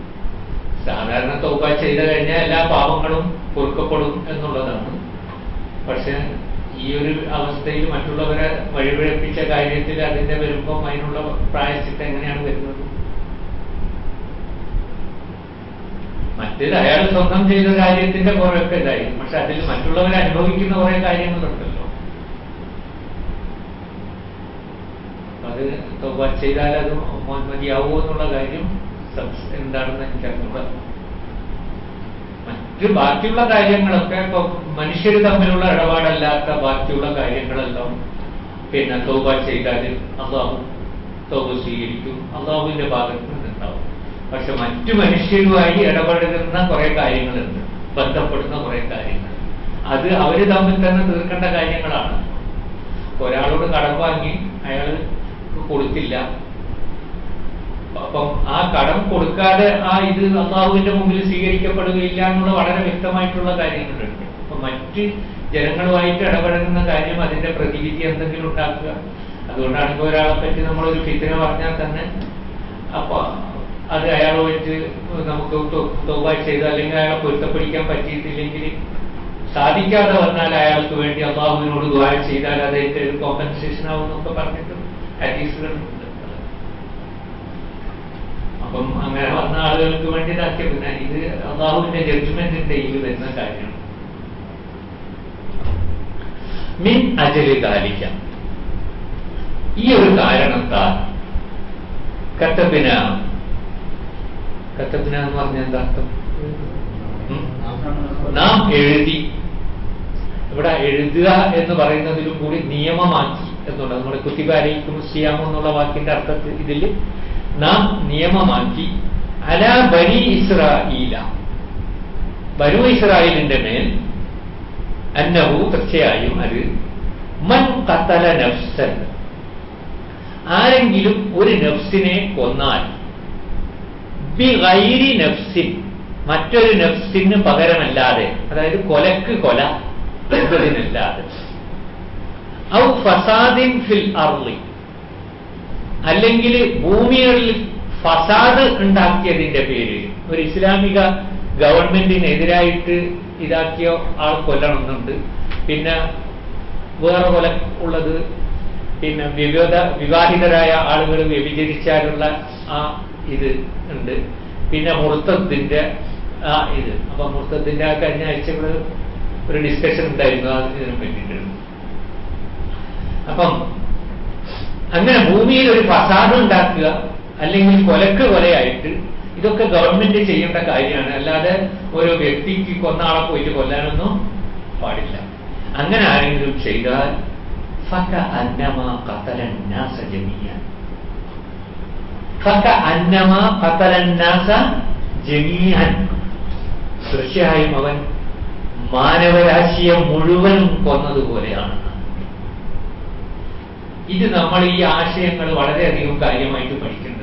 സാധാരണ തൗബ ചെയ്ത് കഴിഞ്ഞാൽ എല്ലാ പാപങ്ങളും പൊറുക്കപ്പെടും എന്നുള്ളതാണ് പക്ഷെ ഈ ഒരു അവസ്ഥയിൽ മറ്റുള്ളവരെ വഴിപിഴപ്പിച്ച കാര്യത്തിൽ അതിന്റെ വരുമ്പം അതിനുള്ള പ്രായശ്ചിത്തം എങ്ങനെയാണ് വരുന്നത് മറ്റേത് അയാൾ സ്വന്തം ചെയ്ത കാര്യത്തിന്റെ കുറെയൊക്കെ ഇതായി പക്ഷെ അതിൽ മറ്റുള്ളവർ അനുഭവിക്കുന്ന കുറെ കാര്യങ്ങളുണ്ടല്ലോ അത് തൗബ ചെയ്താൽ അത് മതിയാവോ എന്നുള്ള കാര്യം സംശ- എന്താണെന്ന് എനിക്കറിഞ്ഞൂടാ മറ്റ് ബാക്കിയുള്ള കാര്യങ്ങളൊക്കെ ഇപ്പൊ മനുഷ്യർ തമ്മിലുള്ള ഇടപാടല്ലാത്ത ബാക്കിയുള്ള കാര്യങ്ങളെല്ലാം പിന്നെ തൗബ ചെയ്താൽ അള്ളാഹു തൗബ സ്വീകരിക്കും അള്ളാഹുവിന്റെ ഭാഗത്ത് നിന്നുണ്ടാവും പക്ഷെ മറ്റു മനുഷ്യരുമായി ഇടപെടുന്ന കുറെ കാര്യങ്ങളുണ്ട് ബന്ധപ്പെടുന്ന കുറെ കാര്യങ്ങൾ അത് അവര് തമ്മിൽ തന്നെ തീർക്കേണ്ട കാര്യങ്ങളാണ് ഒരാളോട് കടം വാങ്ങി അയാൾ കൊടുത്തില്ല അപ്പം ആ കടം കൊടുക്കാതെ ആ ഇത് അള്ളാഹുവിന്റെ മുമ്പിൽ സ്വീകരിക്കപ്പെടുകയില്ല എന്നുള്ള വളരെ വ്യക്തമായിട്ടുള്ള കാര്യങ്ങളുണ്ട് അപ്പൊ മറ്റ് ജനങ്ങളുമായിട്ട് ഇടപെടുന്ന കാര്യം അതിന്റെ പ്രതിവിധി എന്തെങ്കിലും ഉണ്ടാക്കുക അതുകൊണ്ടാണ് ഇപ്പോൾ ഒരാളെ പറ്റി നമ്മളൊരു ഫിത്തിന പറഞ്ഞാൽ തന്നെ അപ്പൊ അത് അയാളുമായിട്ട് നമുക്ക് തോബ ചെയ്ത് അല്ലെങ്കിൽ അയാളെ പൊരുത്തപ്പെടിക്കാൻ പറ്റിയിട്ടില്ലെങ്കിൽ സാധിക്കാതെ വന്നാൽ അയാൾക്ക് വേണ്ടി അള്ളാഹുവിനോട് ദ്വാര ചെയ്താൽ അതിന്റെ ഒരു കോമ്പൻസേഷൻ ആവും എന്നൊക്കെ പറഞ്ഞിട്ട് ഹദീസുകളുണ്ട് അപ്പം അങ്ങനെ വന്ന ആളുകൾക്ക് വേണ്ടി ഇതാക്കിയ പിന്നെ ഇത് അള്ളാഹുവിന്റെ ജഡ്ജ്മെന്റിന്റെ ഇതിൽ വരുന്ന കാര്യമാണ് മിൻ അജലി താലിക്ക ഈ ഒരു കാരണത്താൽ കത്തപ്പിന കത്തപ്പിന എന്ന് പറഞ്ഞ എന്താ അർത്ഥം ഉം? നാം എഴുതി ഇവിടെ എഴുതുക എന്ന് പറയുന്നതിലും കൂടി നിയമമാക്കി എന്നുള്ളത് നമ്മുടെ കുത്തിബാരയിക്കും സിയാമോ എന്നുള്ള വാക്കിന്റെ അർത്ഥത്തിൽ ഇതിൽ നാം നിയമമാക്കി അല ബനി ഇസ്രായില ബനു ഇസ്രായേലിന്റെ മേൽ അന്നഹു തീർച്ചയായും അത് മൻ കത്തല നഫ്സൻ ആരെങ്കിലും ഒരു നഫ്സിനെ കൊന്നാൽ ബി ഗൈരി നഫ്സിൻ മറ്റൊരു നഫ്സിന് പകരമല്ലാതെ അതായത് കൊലക്ക് കൊല എന്നതിനല്ലാതെ ഔ ഫസാദിൻ ഫിൽ അർളി അല്ലെങ്കിൽ ഭൂമികളിൽ ഫസാദ് ഉണ്ടാക്കിയതിന്റെ പേരിൽ ഒരു ഇസ്ലാമിക ഗവൺമെന്റിനെതിരായിട്ട് ഇതാക്കിയ ആൾ കൊല്ലണമെന്നുണ്ട് പിന്നെ വേറെ കൊല ഉള്ളത് പിന്നെ വിവിധ വിവാഹിതരായ ആളുകൾ വ്യഭിചരിച്ചാലുള്ള ആ ഇത് ഉണ്ട് പിന്നെ മുഹൂർത്തത്തിന്റെ ആ ഇത് അപ്പൊ മുഹൂർത്തത്തിന്റെ ആ കഴിഞ്ഞ ആഴ്ചകള് ഒരു ഡിസ്കഷൻ ഉണ്ടായിരുന്നു അത് ഇതിനെ പറ്റിയിട്ട് അപ്പം അങ്ങനെ ഭൂമിയിൽ ഒരു ഫസാദ് ഉണ്ടാക്കുക അല്ലെങ്കിൽ കൊലക്ക് കൊലയായിട്ട് ഇതൊക്കെ ഗവൺമെന്റ് ചെയ്യേണ്ട കാര്യമാണ് അല്ലാതെ ഒരു വ്യക്തിക്ക് കൊന്നാളെ പോയിട്ട് കൊല്ലാനൊന്നും പാടില്ല അങ്ങനെ ആരെങ്കിലും ചെയ്താൽ ഫക അന്നമ ഖതലന്നാസ ജമീഅൻ ഫക അന്നമ ഖതലന്നാസ ജമീഅൻ തീർച്ചയായും അവൻ മാനവരാശിയെ മുഴുവനും കൊന്നതുപോലെയാണ് ഇത് നമ്മൾ ഈ ആശയങ്ങൾ വളരെയധികം കാര്യമായിട്ട് പഠിക്കേണ്ടത്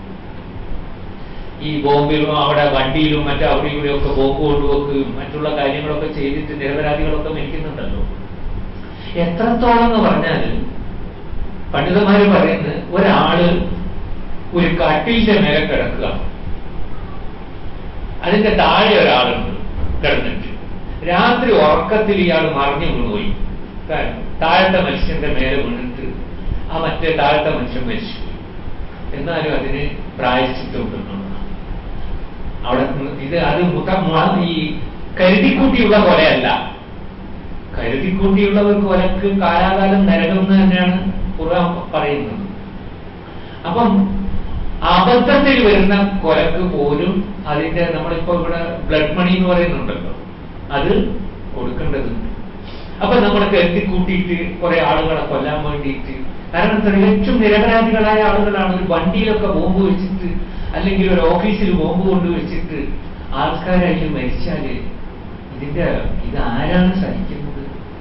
ഈ ബോംബിലും അവിടെ വണ്ടിയിലും മറ്റു അവിടെ ഇവിടെയൊക്കെ ബോംബ് കൊണ്ടുവെക്കുകയും മറ്റുള്ള കാര്യങ്ങളൊക്കെ ചെയ്തിട്ട് നിരപരാധികളൊക്കെ മരിക്കുന്നുണ്ടല്ലോ എത്രത്തോളം എന്ന് പറഞ്ഞാൽ പണ്ഡിതന്മാര് പറയുന്നത് ഒരാള് ഒരു കട്ടിലിന്റെ മേലെ കിടക്കുക അതിന്റെ താഴെ ഒരാളുണ്ട് കിടന്നിട്ട് രാത്രി ഉറക്കത്തിൽ ഇയാൾ മറിഞ്ഞു വീണുപോയി കാരണം താഴത്തെ മനുഷ്യന്റെ മേലെ വീണിട്ട് ആ മറ്റേ താഴത്തെ മനുഷ്യൻ മരിച്ചു എന്നാലും അതിന് പ്രായശ്ചിത്തമുണ്ടെന്നുള്ളതാണ് അവിടെ നിന്ന് ഇത് അത് മുത മു- ഈ കരുതിക്കൂട്ടിയുള്ള കൊലയല്ല കരുതിക്കൂട്ടിയുള്ള ഒരു കൊലക്ക് കാലാകാലം നരകം എന്ന് തന്നെയാണ് ഖുർആൻ പറയുന്നത് അപ്പം അബദ്ധത്തിൽ വരുന്ന കൊലക്ക് പോലും അതിന്റെ നമ്മളിപ്പോ ഇവിടെ ബ്ലഡ് മണി എന്ന് പറയുന്നുണ്ടല്ലോ അത് കൊടുക്കേണ്ടതുണ്ട് അപ്പൊ നമ്മൾ കരുതി കൂട്ടിയിട്ട് കുറെ ആളുകളെ കൊല്ലാൻ വേണ്ടിയിട്ട് കാരണം തികച്ചും നിരപരാധികളായ ആളുകളാണ് ഒരു വണ്ടിയിലൊക്കെ ബോംബ് വെച്ചിട്ട് അല്ലെങ്കിൽ ഒരു ഓഫീസിൽ ബോംബ് കൊണ്ടുവച്ചിട്ട് ആൾക്കാരായി മരിച്ചാല് ഇതിന്റെ ഇത് ആരാണ് സഹിക്കുന്നത്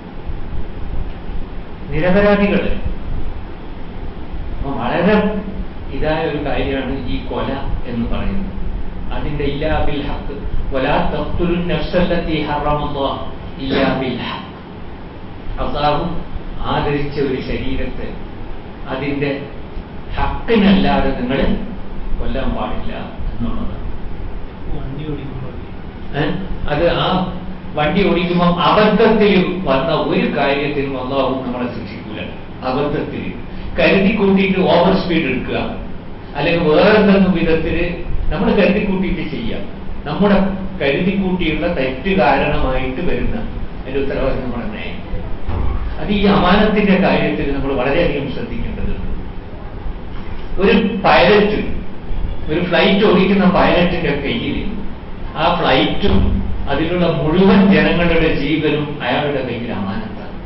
നിരപരാധികള് അപ്പൊ വളരെ ഇതായ ഒരു കാര്യമാണ് ഈ കൊല എന്ന് പറയുന്നത് അതിന്റെ ഇല്ലാ ബിൽ ഹക്ക് വലാ തഖ്തുലു നഫ്സല്ലത്തി ഹറമല്ലാഹ് ഇല്ലാ ബിൽ ഹക്ക് അള്ളാഹു ആദരിച്ച ഒരു ശരീരത്തെ അതിന്റെ ഹക്കിനല്ലാതെ നിങ്ങൾ കൊല്ലാൻ പാടില്ല എന്നുള്ളതാണ് വണ്ടി ഓടിക്കുമ്പോൾ ഏ? അത് ആ വണ്ടി ഓടിക്കുമ്പോൾ അബദ്ധത്തിൽ വന്ന ഒരു കാര്യത്തിനും അള്ളാഹു നമ്മളെ ശിക്ഷിക്കൂല അബദ്ധത്തിൽ കരുതി കൂട്ടിയിട്ട് ഓവർ സ്പീഡ് എടുക്കുക അല്ലെങ്കിൽ വേറെ എന്തെങ്കിലും വിധത്തിൽ നമ്മൾ കരുതി കൂട്ടിയിട്ട് ചെയ്യാം നമ്മുടെ കരുതി കൂട്ടിയുള്ള തെറ്റ് കാരണമായിട്ട് വരുന്ന അതിന്റെ ഉത്തരവാദിത്വം നമ്മുടെ നയം അത് ഈ അമാനത്തിന്റെ കാര്യത്തിൽ നമ്മൾ വളരെയധികം ശ്രദ്ധിക്കേണ്ടതുണ്ട് ഒരു പൈലറ്റ് ഒരു ഫ്ലൈറ്റ് ഓടിക്കുന്ന പൈലറ്റിന്റെ കയ്യിൽ ആ ഫ്ലൈറ്റും അതിലുള്ള മുഴുവൻ ജനങ്ങളുടെ ജീവനും അയാളുടെ കയ്യിൽ അമാനത്താണ്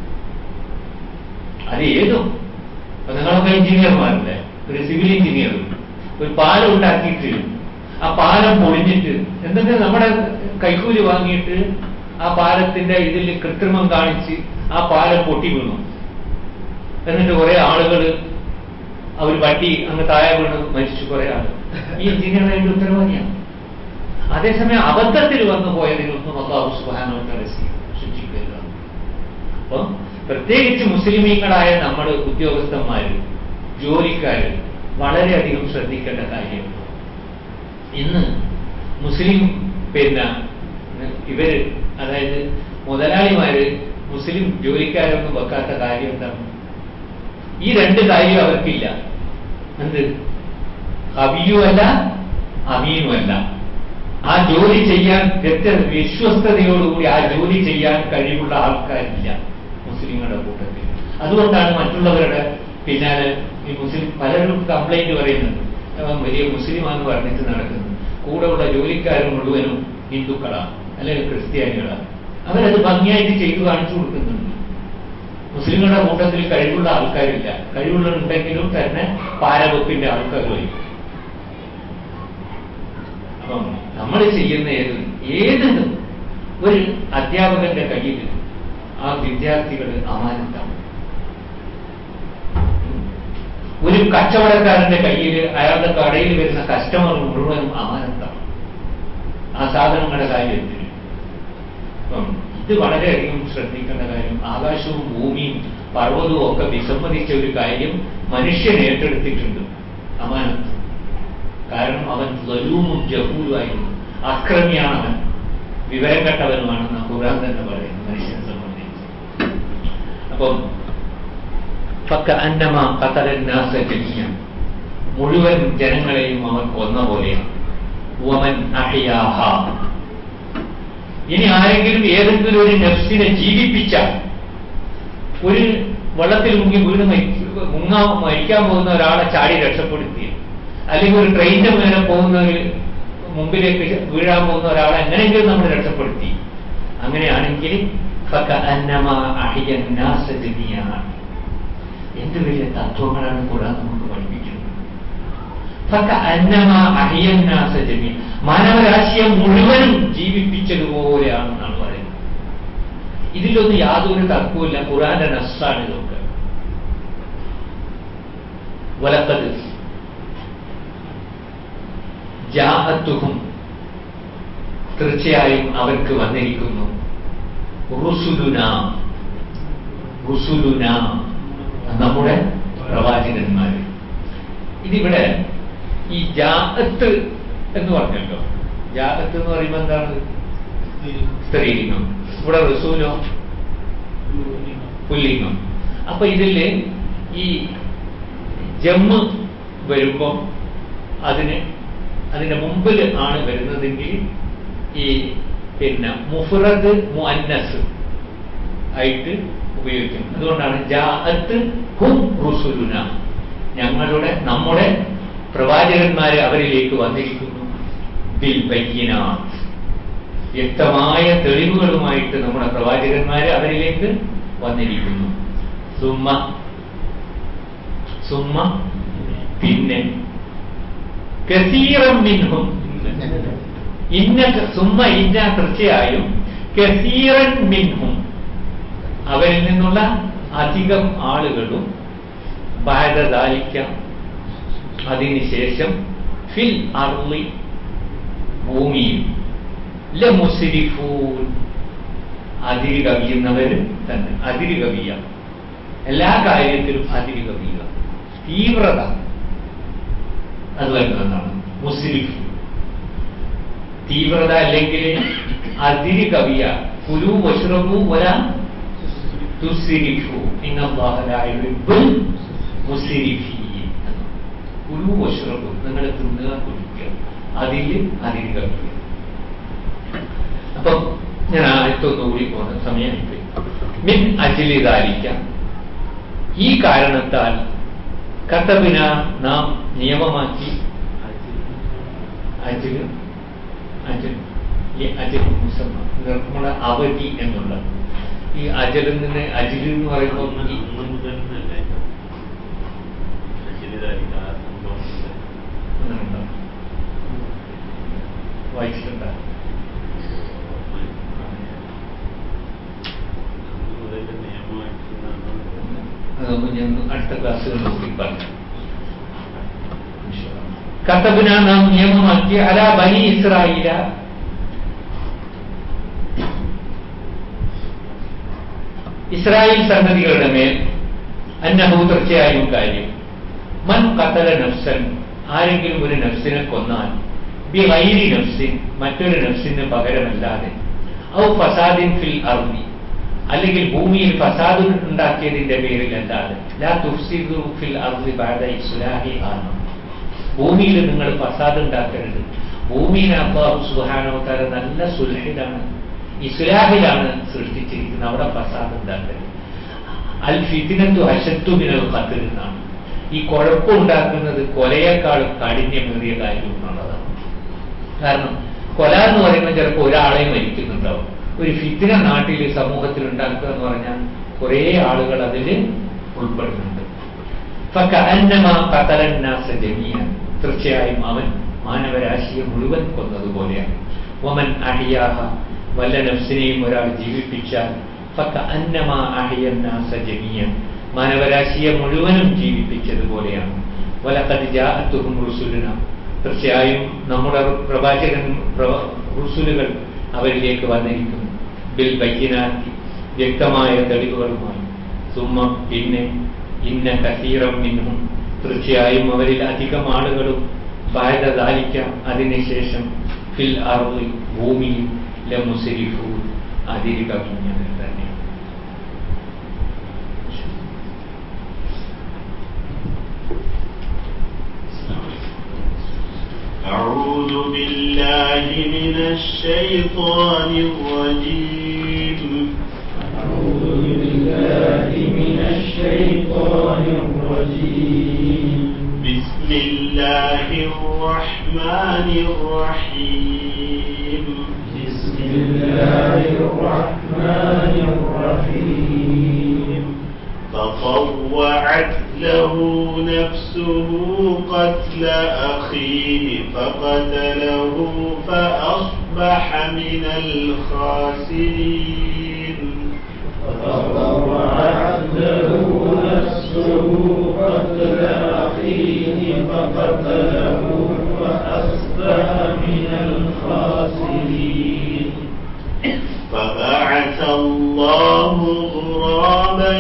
അത് ഏതും ഇപ്പൊ നിങ്ങളൊക്കെ എഞ്ചിനീയർമാരല്ലേ ഒരു സിവിൽ എഞ്ചിനീയർ ഒരു പാലം ഉണ്ടാക്കിയിട്ട് ആ പാലം പൊളിഞ്ഞിട്ട് എന്തെങ്കിലും നമ്മുടെ കൈക്കൂലി വാങ്ങിയിട്ട് ആ പാലത്തിന്റെ ഇതിൽ കൃത്രിമം കാണിച്ച് ആ പാലം പൊട്ടി വീണു എന്നിട്ട് കുറെ ആളുകൾ അവർ വട്ടി അങ്ങ് താഴെ വീണ് മരിച്ചു കുറെ ആള് ഈ എഞ്ചിനീയർ അതിന്റെ ഉത്തരവാദിയാണ് അതേസമയം അബദ്ധത്തിൽ വന്നു പോയതിനൊന്നും അള്ളാഹു സുബാനോട്ടാണ് ശിക്ഷിക്കില്ല അപ്പം പ്രത്യേകിച്ച് മുസ്ലിമീങ്ങളായ നമ്മുടെ ഉദ്യോഗസ്ഥന്മാര് ജോലിക്കാര് വളരെയധികം ശ്രദ്ധിക്കേണ്ട കാര്യം ഇന്ന് മുസ്ലിം പിന്നെ ഇവര് അതായത് മുതലാളിമാര് മുസ്ലിം ജോലിക്കാരൊന്നും വെക്കാത്ത കാര്യം എന്താണ് ഈ രണ്ട് കാര്യം അവർക്കില്ല എന്ത് ഹബിയുമല്ല അമീനുമല്ല ആ ജോലി ചെയ്യാൻ വ്യക്ത വിശ്വസ്തയോടുകൂടി ആ ജോലി ചെയ്യാൻ കഴിവുള്ള ആൾക്കാരില്ല മുസ്ലിങ്ങളുടെ കൂട്ടത്തിൽ അതുകൊണ്ടാണ് മറ്റുള്ളവരുടെ പിന്നാലെ ഈ മുസ്ലിം പലരും കംപ്ലൈന്റ് പറയുന്നുണ്ട് അവൻ വലിയ മുസ്ലിമാന്ന് പറഞ്ഞിട്ട് നടക്കുന്നു കൂടെയുള്ള ജോലിക്കാർ മുഴുവനും ഹിന്ദുക്കളാണ് അല്ലെങ്കിൽ ക്രിസ്ത്യാനികളാണ് അവരത് ഭംഗിയായിട്ട് ചെയ്തു കാണിച്ചു കൊടുക്കുന്നുണ്ട് മുസ്ലിങ്ങളുടെ കൂട്ടത്തിൽ കഴിവുള്ള ആൾക്കാരില്ല കഴിവുള്ളുണ്ടെങ്കിലും തന്നെ പാരവെപ്പിന്റെ ആൾക്കാർ വരും അപ്പം നമ്മൾ ചെയ്യുന്ന ഏത് ഏതിനും ഒരു അധ്യാപകന്റെ കയ്യിൽ ആ വിദ്യാർത്ഥികൾ അമാനത്താണ് ഒരു കച്ചവടക്കാരന്റെ കയ്യിൽ അയാളുടെ കടയിൽ വരുന്ന കസ്റ്റമർ മുഴുവനും അമാനത്താണ് ആ സാധനങ്ങളുടെ കാര്യത്തിൽ അപ്പം ഇത് വളരെയധികം ശ്രദ്ധിക്കേണ്ട കാര്യം ആകാശവും ഭൂമിയും പർവ്വതവും ഒക്കെ വിസമ്മതിച്ച ഒരു കാര്യം മനുഷ്യൻ ഏറ്റെടുത്തിട്ടുണ്ട് അമാനത്ത് കാരണം അവൻ സ്വലൂമും ജഹൂലുമായിരുന്നു അക്രമിയാണ് അവൻ വിവരം കെട്ടവനുമാണെന്ന് ഖുർആൻ തന്നെ പറയുന്നു മനുഷ്യനെ സംബന്ധിച്ച് അപ്പം ഫക്ക അന്നമ കത്തലന്നാസ ജമീഅ മുഴുവൻ ജനങ്ങളെയും അവൻ കൊന്ന പോലെയാണ് വമൻ അഹ്യാഹ ഇനി ആരെങ്കിലും ഏതെങ്കിലും ഒരു നഫ്സിനെ ജീവിപ്പിച്ചാൽ ഒരു വെള്ളത്തിൽ മുങ്ങി വീണ് മരിക്ക- മുങ്ങാൻ മരിക്കാൻ പോകുന്ന ഒരാളെ ചാടി രക്ഷപ്പെടുത്തി അല്ലെങ്കിൽ ഒരു ട്രെയിനിന്റെ മേലെ പോകുന്ന ഒരു മുമ്പിലേക്ക് വീഴാൻ പോകുന്ന ഒരാളെ എങ്ങനെയെങ്കിലും നമ്മൾ രക്ഷപ്പെടുത്തി അങ്ങനെയാണെങ്കിൽ ഫകഅന്നമാ അഹ്യന്നാസ ജമീഅ. എന്ത് വലിയ തത്വങ്ങളാണ് ഖുർആൻ നമുക്ക് പഠിപ്പിക്കുന്നത് ഫകഅന്നമാ അഹ്യന്നാസ ജമീഅ. മാനവരാശിയെ മുഴുവനും ജീവിപ്പിച്ചതുപോലെയാണെന്നാണ് പറയുന്നത് ഇതിലൊന്നും യാതൊരു തർക്കവുമില്ല ഖുറാന്റെ നസ്സാണ് ഇതൊക്കെ വലക്കത് ജാഹത്തുഹും തീർച്ചയായും അവർക്ക് വന്നിരിക്കുന്നു റുസുലുന റുസുലുന നമ്മുടെ പ്രവാചകന്മാര് ഇതിവിടെ ഈ ജാഹത്ത് എന്ന് പറഞ്ഞല്ലോ ജാഹത്ത് എന്ന് പറയുമ്പോൾ എന്താണ് സ്ത്രീലിംഗം ഇവിടെ റസൂലോ പുല്ലിംഗം അപ്പൊ ഇതില് ഈ ജമ്മ് വരുമ്പം അതിന് അതിന്റെ മുമ്പിൽ ആണ് വരുന്നതെങ്കിൽ ഈ പിന്നെ മുഫറദ് മുഅന്നസ് ആയിട്ട് ഉപയോഗിക്കും അതുകൊണ്ടാണ് ജാഅത്ത് ഹും റുസുലുന ഞങ്ങളുടെ നമ്മുടെ പ്രവാചകന്മാരെ അവരിലേക്ക് വന്നിരിക്കുന്നു ബിൽ ബയ്യിനാത്ത് വ്യക്തമായ തെളിവുകളുമായിട്ട് നമ്മുടെ പ്രവാചകന്മാര് അവരിലേക്ക് വന്നിരിക്കുന്നു സുമ്മ സുമ്മ പിന്നെ കസീറം മിൻഹും ഇന്ന സുമ്മ ഇന്ന തീർച്ചയായും കസീറൻ മിൻഹും അവരിൽ നിന്നുള്ള അധികം ആളുകളും ബാധദാലിക്കാം അതിനുശേഷം ഫിൽ അർളി ഭൂമിയിൽ ലമുസ്രിഫൂൻ അതിര് കവിയുന്നവർ തന്നെ അതിര് കവിയ എല്ലാ കാര്യത്തിലും അതിര് കവിയുക തീവ്രത അത് വരുന്നതാണ് മുസ്ലിഫ് തീവ്രത അല്ലെങ്കിൽ അതിര് കവിയ കുരു വഷ്റബു വരാ തുസിരിഫു ഇന്നല്ലാഹുൽ മുസിരിഫീൻ കുരു വഷ്റബു നിങ്ങൾ തിന്നുക കുടിക്കുക അതിൽ അതിര് കവിയ അപ്പം ഞാൻ ആദ്യത്തൊന്നുകൂടി പോകുന്ന സമയമായിപ്പോയി മിൻ അജിലിതാലിക്കാം ഈ കാരണത്താൽ കത്തബിന നാം നിയമമാക്കി അജില് അജിൽ ഈ അജിൽ മുസമ്മ നിർമ്മല അവധി എന്നുള്ള ഈ അജലിൽ നിന്ന് അജിൽ എന്ന് പറയുമ്പോൾ അന്ന് ഈ അന്ന് മുതൽ തന്നെ ശരിതായിരിക്കും ആ സംഭവം മുതൽ അങ്ങനെയുണ്ടോ? വായിച്ചിട്ടുണ്ടോ അന്ന് മുതൽ നിയമമാക്കുന്ന അതൊന്നും ഞാൻ അടുത്ത ക്ലാസ്സുകളിൽ കൂടി പറഞ്ഞു കത്തബിന നാം നിയമമാക്കി അല ബനി ഇസ്രായില ഇസ്രായേൽ സംഗതികളുടെ മേൽ അന്നഹു തീർച്ചയായും കാര്യം മൻ കത്തല നഫ്സൻ ആരെങ്കിലും ഒരു നഫ്സിനെ കൊന്നാൽ ബി ഗൈരി നഫ്സിൻ മറ്റൊരു നഫ്സിന് പകരമല്ലാതെ ഔ ഫസാദിൻ ഫിൽ അർദി അല്ലെങ്കിൽ ഭൂമിയിൽ ഫസാദ് ഉണ്ടാക്കിയതിന്റെ പേരിലല്ലാതെ ലാ തുഫ്സിദു ഫിൽ അർദി ബഅദ ഇസ്ലാഹി ആണ് ഭൂമിയിൽ നിങ്ങൾ ഫസാദ് ഉണ്ടാക്കരുത് ഭൂമിയിൽ അള്ളാഹു സുബ്ഹാനഹു തആല നല്ല സുൽഹിലാണ് ഇസ്ലാഹിലാണ് സൃഷ്ടിച്ചിരിക്കുന്നത് അവിടെ ഫസാദ് ഉണ്ടാക്കരുത് അൽ ഫിത്തിനത്തു അശത്തു മിനൽ ഖത്ൽ എന്നാണ് ഈ കുഴപ്പമുണ്ടാക്കുന്നത് കൊലയേക്കാളും കാഠിന്യമേറിയ കാര്യം എന്നുള്ളതാണ് കാരണം കൊല എന്ന് പറയുമ്പോൾ ചിലപ്പോൾ ഒരാളെ മരിക്കുന്നുണ്ടാവും ഒരു ഫിത്തിന നാട്ടിൽ സമൂഹത്തിൽ ഉണ്ടാക്കുക എന്ന് പറഞ്ഞാൽ കുറേ ആളുകൾ അതിൽ ഉൾപ്പെടുന്നുണ്ട് ഫക്കഅന്നമാ ഖതലന്നാസ ജമീഅൻ തീർച്ചയായും അവൻ മാനവരാശിയെ മുഴുവൻ കൊന്നതുപോലെയാണ് വമൻ അഹിയാഹ വല്ല നഫ്സിനെയും ഒരാൾ ജീവിപ്പിച്ചാൽ ഫക്കഅന്നമാ അഹിയന്നാസ ജമീഅൻ മാനവരാശിയെ മുഴുവനും ജീവിപ്പിച്ചതുപോലെയാണ് വലഖദ് ജാഅത്തുഹും റുസുലുന തീർച്ചയായും നമ്മുടെ പ്രവാചകൻ പ്രവ- റുസുലുകൾ അവരിലേക്ക് വന്നിരിക്കുന്നു ബിൽ ബയ്യനാത്തി വ്യക്തമായ തെളിവുകളുമായി സുമ്മ പിന്നെ ഇന്ന കസീറം മിന്നും തീർച്ചയായും അവരിൽ അധികം ആളുകളും ബാധദാലിക്ക അതിനുശേഷം ഫിൽ അറുതി ഭൂമിയിൽ ലമുസരിഫു അതിരി കവിഞ്ഞത് തന്നെ أعوذ بالله من الشيطان الرجيم أعوذ بالله من الشيطان الرجيم بسم الله الرحمن الرحيم بسم الله الرحمن الرحيم فطوعت له نفسه قتل أخيه فقتله فأصبح من الخاسرين فطوعت له نفسه قتل أخيه فقتله فأصبح من الخاسرين فبعث الله غرابا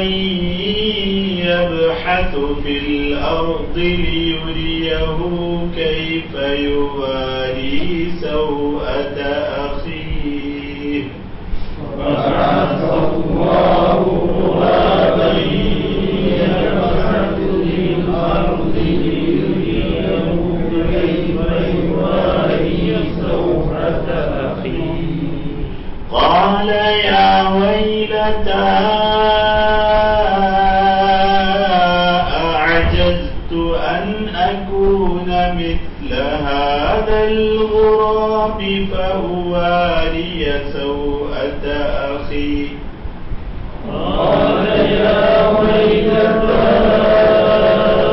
يبحث في الأرض ليريه كيف يواري سوءة أخيه وبعث الله غرابا يبحث في الأرض ليريه كيف يواري سوءة أخيه قال يا ويلتى أعجزت أن أكون مثل هذا الغراب فأواري سوءة أخي قال يا ويلتى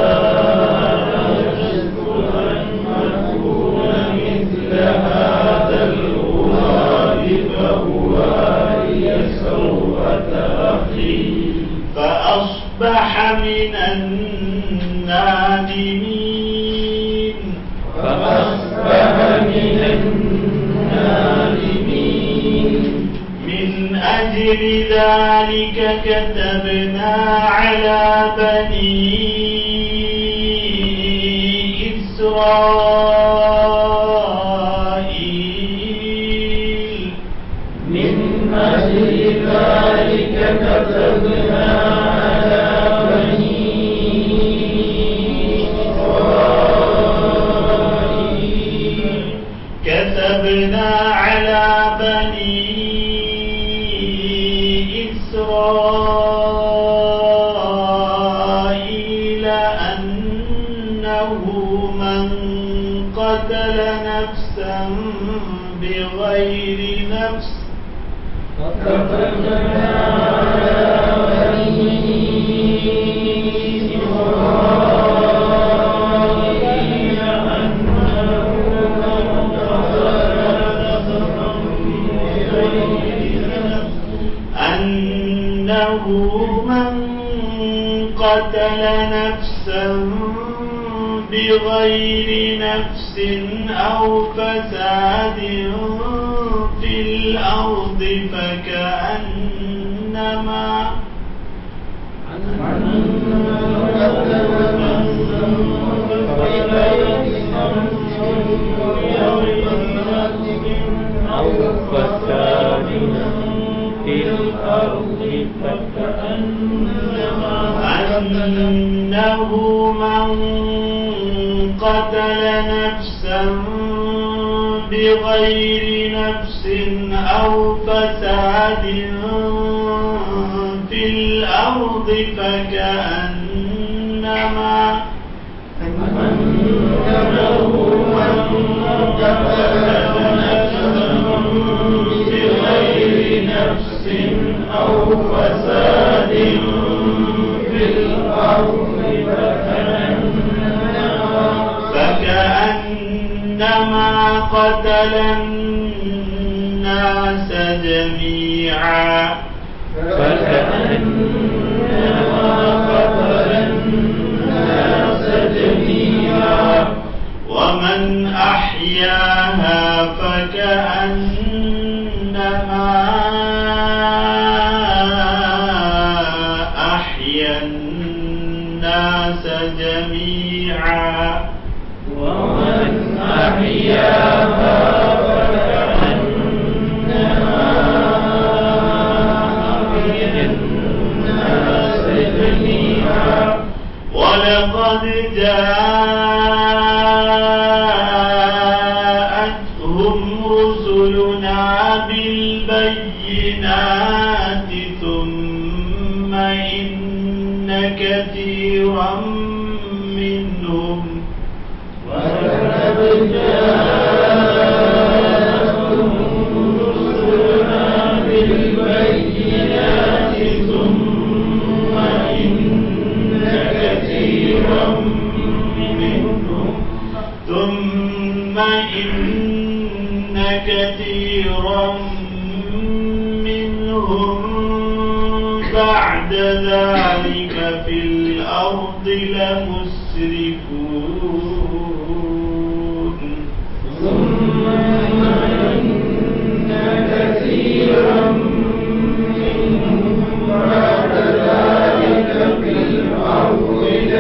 أعجزت أن أكون مثل هذا الغراب فأواري سوءة أخي فأصبح من النادمين فأصبح من النادمين من أجل ذلك كتبنا على بني إسرائيل أنه من قتل نفسا بغير نفس أنه من قتل نفسا بغير نفس أو فساد في الأرض فكأنما أو فساد في الأرض فكأنما أنه من قتل نفسا بغير نفس أو فساد في الأرض فكأنما أنه من قتل نفسا بغير نفس أو فساد في الأرض فكأنما قتل الناس جميعا فكأنما قتل الناس جميعا ومن أحياها فكأنما أحيا الناس جميعا ومن أحياها فكأنما أحيا الناس جميعا ولقد جاءتهم رسلنا بالبينات ثم إن كثيرا منهم ولقد جاءتهم رسلنا بالبينات ثم إن كثيرا منهم ثم إن كثيرا منهم بعد ذلك في الأرض لمسرفون ثم إن كثيرا منهم بعد ذلك في الأرض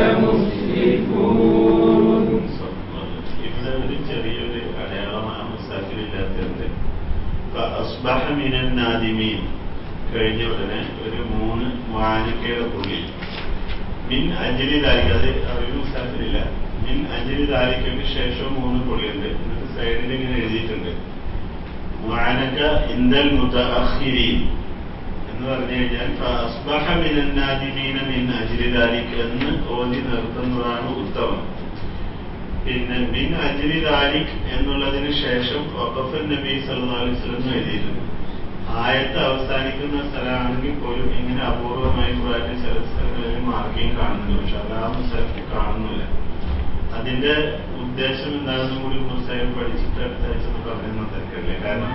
لمسرفون ഇവിടെ ഒരു ചെറിയൊരു അടയാളമാണ് മുസാഫിലില്ലാത്തത് അസ്ബഹ മിനൻ നാദിമീൻ കഴിഞ്ഞ ഉടനെ ഒരു മൂന്ന് വാനക്കയുടെ പുള്ളി മിൻ അഞ്ജലി താരിഖ് അത് അറിവ് മുസാഫിലില്ല മിൻ അഞ്ജലി താരിഖയ്ക്ക് ശേഷം മൂന്ന് പുള്ളിയുണ്ട് എന്നിട്ട് സൈഡിൽ ഇങ്ങനെ എഴുതിയിട്ടുണ്ട് വാനക്ക ഇന്ദൽ മുതഅഖിരീൻ എന്ന് പറഞ്ഞു കഴിഞ്ഞാൽ അസ്ബഹ മിനൻ നാദിമീന മിൻ അജ്ലി താരിഖ് എന്ന് ഓതി നിർത്തുന്നതാണ് ഉത്തമം പിന്നെ മിൻ അജ്ലി താരിഖ് എന്നുള്ളതിന് ശേഷം വഖഫ് നബി സല്ലല്ലാഹു അലൈഹി വസല്ലം എഴുതിയിട്ടുണ്ട് ആയത്ത് അവസാനിക്കുന്ന സ്ഥലമാണെങ്കിൽ പോലും ഇങ്ങനെ അപൂർവമായി ഖുറാനിൽ ചില സ്ഥലങ്ങളിൽ മാർക്കിംഗ് കാണുന്നുണ്ട് പക്ഷെ അത് ആ മുസാഫിൽ കാണുന്നില്ല അതിന്റെ ഉദ്ദേശം എന്താണെന്നും കൂടി മുസാഹിബ് പഠിച്ചിട്ട് അടുത്ത ആഴ്ച ഒന്ന് പറയുന്ന തിരക്കല്ലേ കാരണം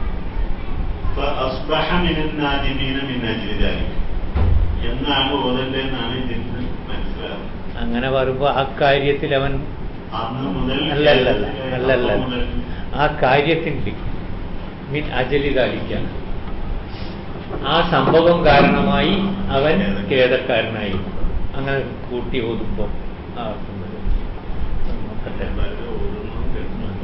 അസ്ബഹ മിനൻ നാദിമീന മിൻ അജ്ലി താരിഖ് എന്നാണ് ഓതേണ്ടതെന്നാണ് ഇതിൽ നിന്ന് മനസ്സിലാകുന്നത് അങ്ങനെ പറയുമ്പോ ആ കാര്യത്തിൽ അവൻ അന്ന് മുതൽ അല്ലല്ലല്ല അല്ലല്ല അന്ന് മുതൽ ആ കാര്യത്തിൽ മിൻ അജലി കാലിക്കാണ് ആ സംഭവം കാരണമായി അവൻ ഖേദക്കാരനായി അങ്ങനെ കൂട്ടി ഓതുമ്പോ ആ അർത്ഥം വരും. നോക്കട്ടെ. വളരെ ഓടുന്നു കേൾക്കുന്നുണ്ട്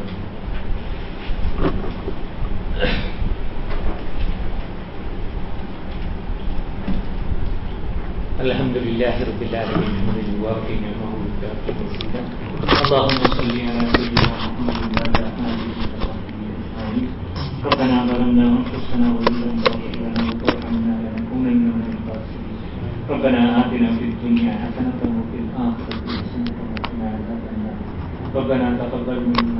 الحمد لله رب العالمين حمد يوافي نعمه ويكافئ مزيدا اللهم صل على سيدنا محمد وعلى اله وصحبه اجمعين ربنا ظلمنا انفسنا وان لم تغفر لنا وترحمنا لنكونن من الخاسرين ربنا اتنا في الدنيا حسنه وفي الاخره ربنا تقبل منا